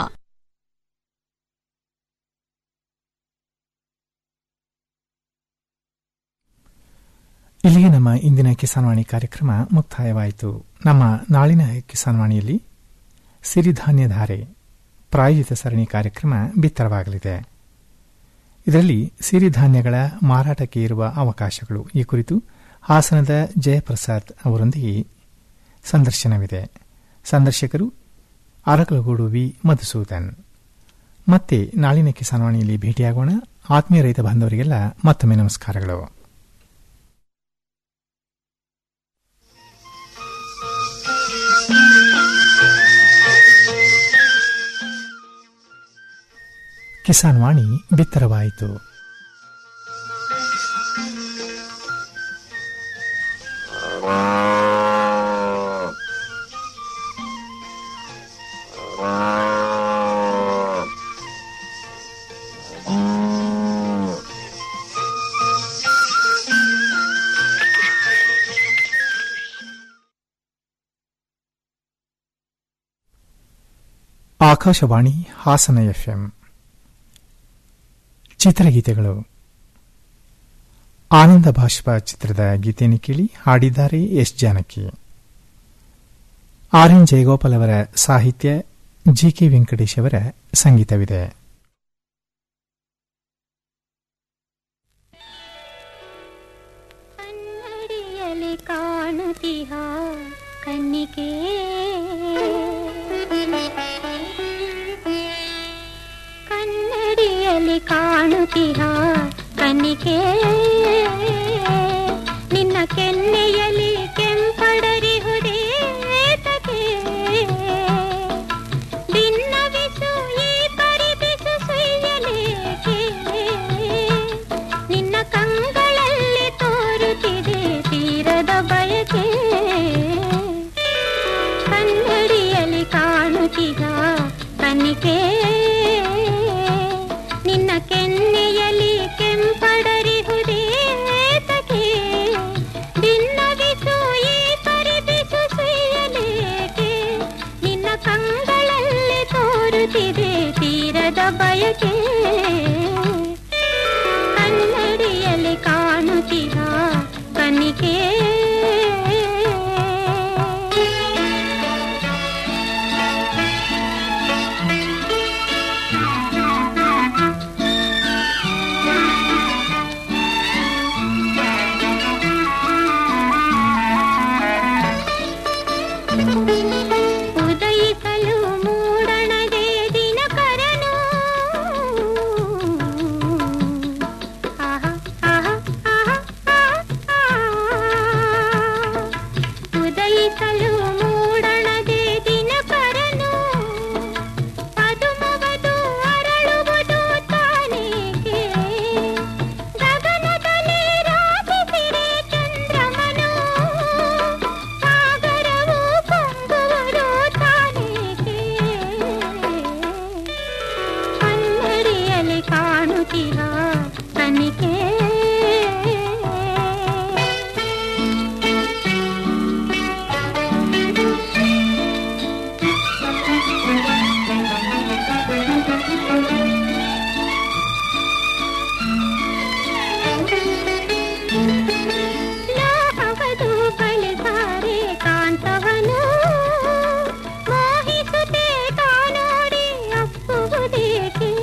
ಇಲ್ಲಿಗೆ ನಮ್ಮ ಇಂದಿನ ಕಿಸಾನ್ವಾಣಿ ಕಾರ್ಯಕ್ರಮ ಮುಕ್ತಾಯವಾಯಿತು ನಮ್ಮ ನಾಳಿನ ಕಿಸಾನ್ವಾಣಿಯಲ್ಲಿ ಸಿರಿಧಾನ್ಯ ಧಾರೆ ಪ್ರಾಯೋಜಿತ ಸರಣಿ ಕಾರ್ಯಕ್ರಮ ಬಿತ್ತರವಾಗಲಿದೆ ಇದರಲ್ಲಿ ಸಿರಿಧಾನ್ಯಗಳ ಮಾರಾಟಕ್ಕೆ ಇರುವ ಅವಕಾಶಗಳು ಈ ಕುರಿತು ಹಾಸನದ ಜಯಪ್ರಸಾದ್ ಅವರೊಂದಿಗೆ ಸಂದರ್ಶನವಿದೆ ಸಂದರ್ಶಕರು ಅರಕಲಗೂಡು ವಿ ಮಧುಸೂದನ್ ಮತ್ತೆ ನಾಳಿನ ಕಿಸಾನ್ವಾಣಿಯಲ್ಲಿ ಭೇಟಿಯಾಗೋಣ ಆತ್ಮೀಯ ರೈತ ಬಾಂಧವರಿಗೆಲ್ಲ ಮತ್ತೊಮ್ಮೆ ನಮಸ್ಕಾರಗಳು ಕಿಸಾನ್ ವಾಣಿ ಬಿತ್ತರವಾಯಿತು ಆಕಾಶವಾಣಿ ಹಾಸನ ಎಫ್ಎಂ ಚಿತ್ರಗೀತೆಗಳು ಆನಂದ ಭಾಷ್ಪ ಚಿತ್ರದ ಗೀತೆಯನ್ನು ಕೇಳಿ ಹಾಡಿದ್ದಾರೆ S Janaki R N Jayagopal ಅವರ ಸಾಹಿತ್ಯ ಜಿ ಕೆ ವೆಂಕಟೇಶ್ ಅವರ ಸಂಗೀತವಿದೆ ಕನ್ನಡಿಯಲ್ಲಿ ಕಾಣುತ್ತಿಹ ಕಣ್ಣಿಗೆ ಕನ್ನಡಿಯಲ್ಲಿ ಕಾಣುತ್ತಿಹ ಕಣ್ಣಿಗೆ ನಿನ್ನ ಕೆನ್ನೆಯಲ್ಲಿ ಕೆಂಪಡರಿಹುದೇ ತಗೆ ಭಿನ್ನವಿಸು ಈ ಪರಿಬಿಸು ಸುಯ್ಯಲೇಕೆ ನಿನ್ನ ಕಂಗಳಲ್ಲಿ ತೋರುತ್ತಿದೆ ತೀರದ ಬಯಕೆ ಕನ್ನಡಿಯಲ್ಲಿ ಕಾಣುತ್ತಿಗ ಕನ್ನಿಕೆ ನಿನ್ನ ಕೆನ್ನೆಯಲ್ಲಿ ಕೆಂಪಡರಿಹುದೇ ತಗೆ ಭಿನ್ನವಿಸು ಈ ಪರಿಬಿಸು ಸುಯ್ಯಲೇಕೆ ನಿನ್ನ ಕಂಗಳಲ್ಲಿ ತೋರುತ್ತಿದೆ ತೀರದ ಬಯಕೆ ಕನ್ನಡಿಯಲ್ಲಿ ಕಾಣುತ್ತಿಹ ಕನಿಕೆ ಉದಯಿಸಲು ಮೂಡಣದೆ ದಿನಕರನು ಆಹಾ, ಆಹಾ, ಆಹಾ, ಆಹಾ. ಉದಯಿಸಲು ಮೂಡಣದೆ ದಿನಕರನು ಪದುಮವದು ಅರಳುವುದು ತಾನೇಕೆ ಗಗನದಲ್ಲಿ ರಾಪಿಸಿರೆ ಚಂದ್ರಮನು ಸಾಗರವು ಪೊಂಗುವುದು ತಾನೇಕೆ ಕನ್ನಡಿಯಲ್ಲಿ ಕಾಣುತ್ತಿಹ ಕನಿಕೆ ಲೋಹವದು ಬಳಿಸಾರೆ ಕಾಂತವನು ಮೋಹಿಸುತ್ತೆ ತಾನೋಡಿ ಅಪ್ಪುವುದೇಕೆ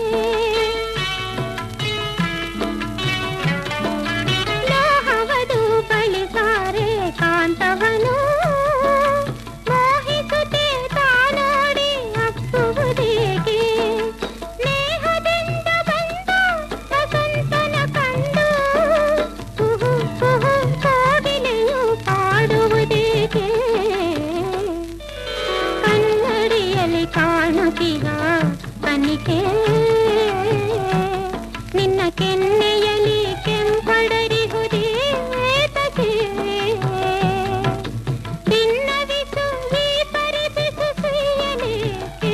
ಲೋಹವದು ಬಳಿಸಾರೆ ಕಾಂತವನು ಮೋಹಿಸುತ್ತೆ ತಾನೋಡಿ ಅಪ್ಪುವುದೇಕೆ ಸ್ನೇಹದಿಂದ ಬಂದ ವಸಂತನ ಕಂಡು ಕುಹು ಕುಹು ಕೋಗಿಲೆಯು ಪಾಡುವುದೇಕೆ ಕನ್ನಡಿಯಲ್ಲಿ ಕಾಣುತ್ತಿಗ ಕನಿಕೆ ನಿನ್ನ ಕೆನ್ನೆಯಲ್ಲಿ ಕೆಂಪಡರಿಹುದೇ ತಗೆ ಭಿನ್ನವಿಸು ಈ ಪರಿಬಿಸು ಸುಯ್ಯಲೇಕೆ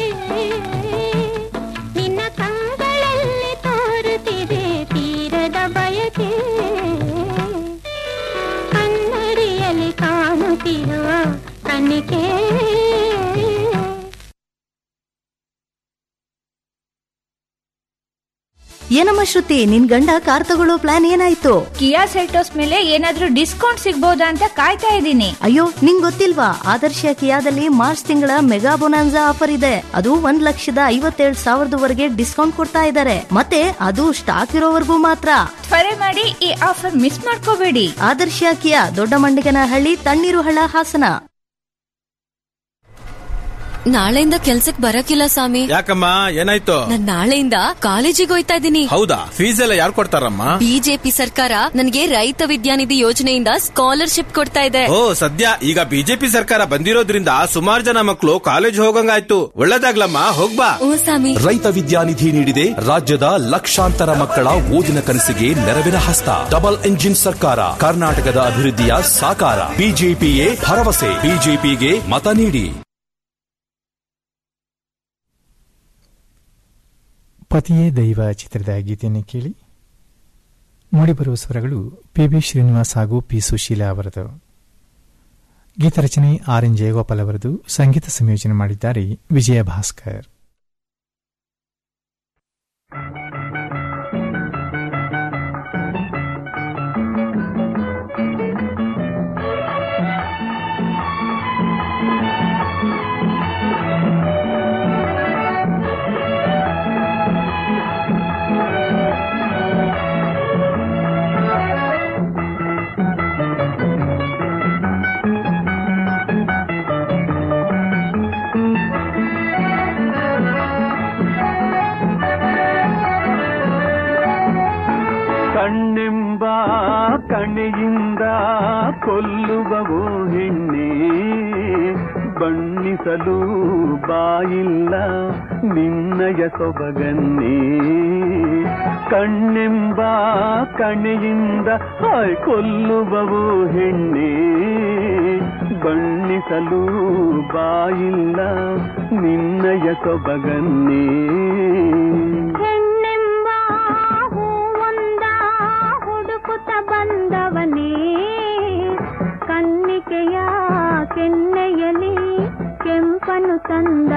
ನಿನ್ನ ಕಂಗಳಲ್ಲಿ ತೋರುತ್ತಿದೆ ತೀರದ ಬಯಕೆ ಕನ್ನಡಿಯಲ್ಲಿ ಕಾಣುತ್ತಿರುವ ಕನಿಕೆ ಏನಮ್ಮ ಶ್ರುತಿ ನಿನ್ ಗಂಡ ಕಾರ್ ತಗೊಳ್ಳೋ ಪ್ಲಾನ್ ಏನಾಯ್ತು ಕಿಯಾ ಸೆಲ್ಟೋಸ್ ಮೇಲೆ ಏನಾದ್ರೂ ಡಿಸ್ಕೌಂಟ್ ಸಿಗ್ಬೋದಾ ಅಂತ ಕಾಯ್ತಾ ಇದ್ದೀನಿ ಅಯ್ಯೋ ನಿಂಗ್ ಗೊತ್ತಿಲ್ವಾ ಆದರ್ಶ ಕಿಯಾದಲ್ಲಿ ಮಾರ್ಚ್ ತಿಂಗಳ ಮೆಗಾ ಬೊನಾನ್ಸಾ ಆಫರ್ ಇದೆ ಅದು ಒಂದ್ ಲಕ್ಷದ ಐವತ್ತೇಳು ಸಾವಿರದವರೆಗೆ ಡಿಸ್ಕೌಂಟ್ ಕೊಡ್ತಾ ಇದ್ದಾರೆ ಮತ್ತೆ ಅದು ಸ್ಟಾಕ್ ಇರೋವರೆಗೂ ಮಾತ್ರ ತ್ವರೆ ಮಾಡಿ ಈ ಆಫರ್ ಮಿಸ್ ಮಾಡ್ಕೋಬೇಡಿ ಆದರ್ಶ ಕಿಯಾ ದೊಡ್ಡ ಮಂಡಿಗನಹಳ್ಳಿ ತಣ್ಣೀರು ಹಳ್ಳ ಹಾಸನ ನಾಳೆಯಿಂದ ಕೆಲ್ಸಕ್ ಬರಕಿಲ್ಲ ಸ್ವಾಮಿ ಯಾಕಮ್ಮ ಏನಾಯ್ತು ನಾನ್ ನಾಳೆಯಿಂದ ಕಾಲೇಜಿಗೆ ಹೋಯ್ತಾ ಇದ್ದೀನಿ ಹೌದಾ ಫೀಸ್ ಎಲ್ಲ ಯಾರು ಕೊಡ್ತಾರಮ್ಮ ಬಿಜೆಪಿ ಸರ್ಕಾರ ನನಗೆ ರೈತ ವಿದ್ಯಾನಿಧಿ ಯೋಜನೆಯಿಂದ ಸ್ಕಾಲರ್ಶಿಪ್ ಕೊಡ್ತಾ ಇದೆ ಓ ಸದ್ಯ ಈಗ ಬಿಜೆಪಿ ಸರ್ಕಾರ ಬಂದಿರೋದ್ರಿಂದ ಸುಮಾರು ಜನ ಮಕ್ಕಳು ಕಾಲೇಜ್ ಹೋಗಂಗಾಯ್ತು ಒಳ್ಳೇದಾಗ್ಲಮ್ಮ ಹೋಗ್ಬಾ ಸ್ವಾಮಿ ರೈತ ವಿದ್ಯಾನಿಧಿ ನೀಡಿದೆ ರಾಜ್ಯದ ಲಕ್ಷಾಂತರ ಮಕ್ಕಳ ಓದಿನ ಕನಸಿಗೆ ನೆರವಿನ ಹಸ್ತ ಡಬಲ್ ಎಂಜಿನ್ ಸರ್ಕಾರ ಕರ್ನಾಟಕದ ಅಭಿವೃದ್ಧಿಯ ಸಾಕಾರ ಬಿಜೆಪಿಯೇ ಭರವಸೆ ಬಿಜೆಪಿಗೆ ಮತ ನೀಡಿ ಪತಿಯೇ ದೈವ ಚಿತ್ರದ ಗೀತೆಯನ್ನು ಕೇಳಿ ಮೂಡಿಬರುವ ಸ್ವರಗಳು ಪಿ ಬಿ ಶ್ರೀನಿವಾಸ್ ಹಾಗೂ ಪಿ ಸುಶೀಲಾ ಅವರದು ಗೀತರಚನೆ ಆರ್ ಎನ್ ಜಯಗೋಪಾಲ್ ಅವರದು ಸಂಗೀತ ಸಂಯೋಜನೆ ಮಾಡಿದ್ದಾರೆ ವಿಜಯ ಭಾಸ್ಕರ್ ಕೊಲ್ಲುವವೋ ಹೆಣ್ಣೆ ಬಣ್ಣಿಸಲು ಬಾಯಿಲ್ಲ ನಿನ್ನಯ ಸೊಬಗನ್ನೇ ಕಣ್ಣೆಂಬ ಕಣೆಯಿಂದ ಹಾಯ್ ಕೊಲ್ಲುವವೋ ಹೆಣ್ಣೆ ಬಣ್ಣಿಸಲು ಬಾಯಿಲ್ಲ ನಿನ್ನಯ ಸೊಬಗನ್ನೇ ಹೆಣ್ಣೆಂಬ ಹೂವೊಂದ ಹುಡುಕುತ್ತ ಬಂದವನೇ ಕನ್ನಿಕೆಯ ಕೆನ್ನೆಯಲಿ ಕೆಂಪನು ತಂದ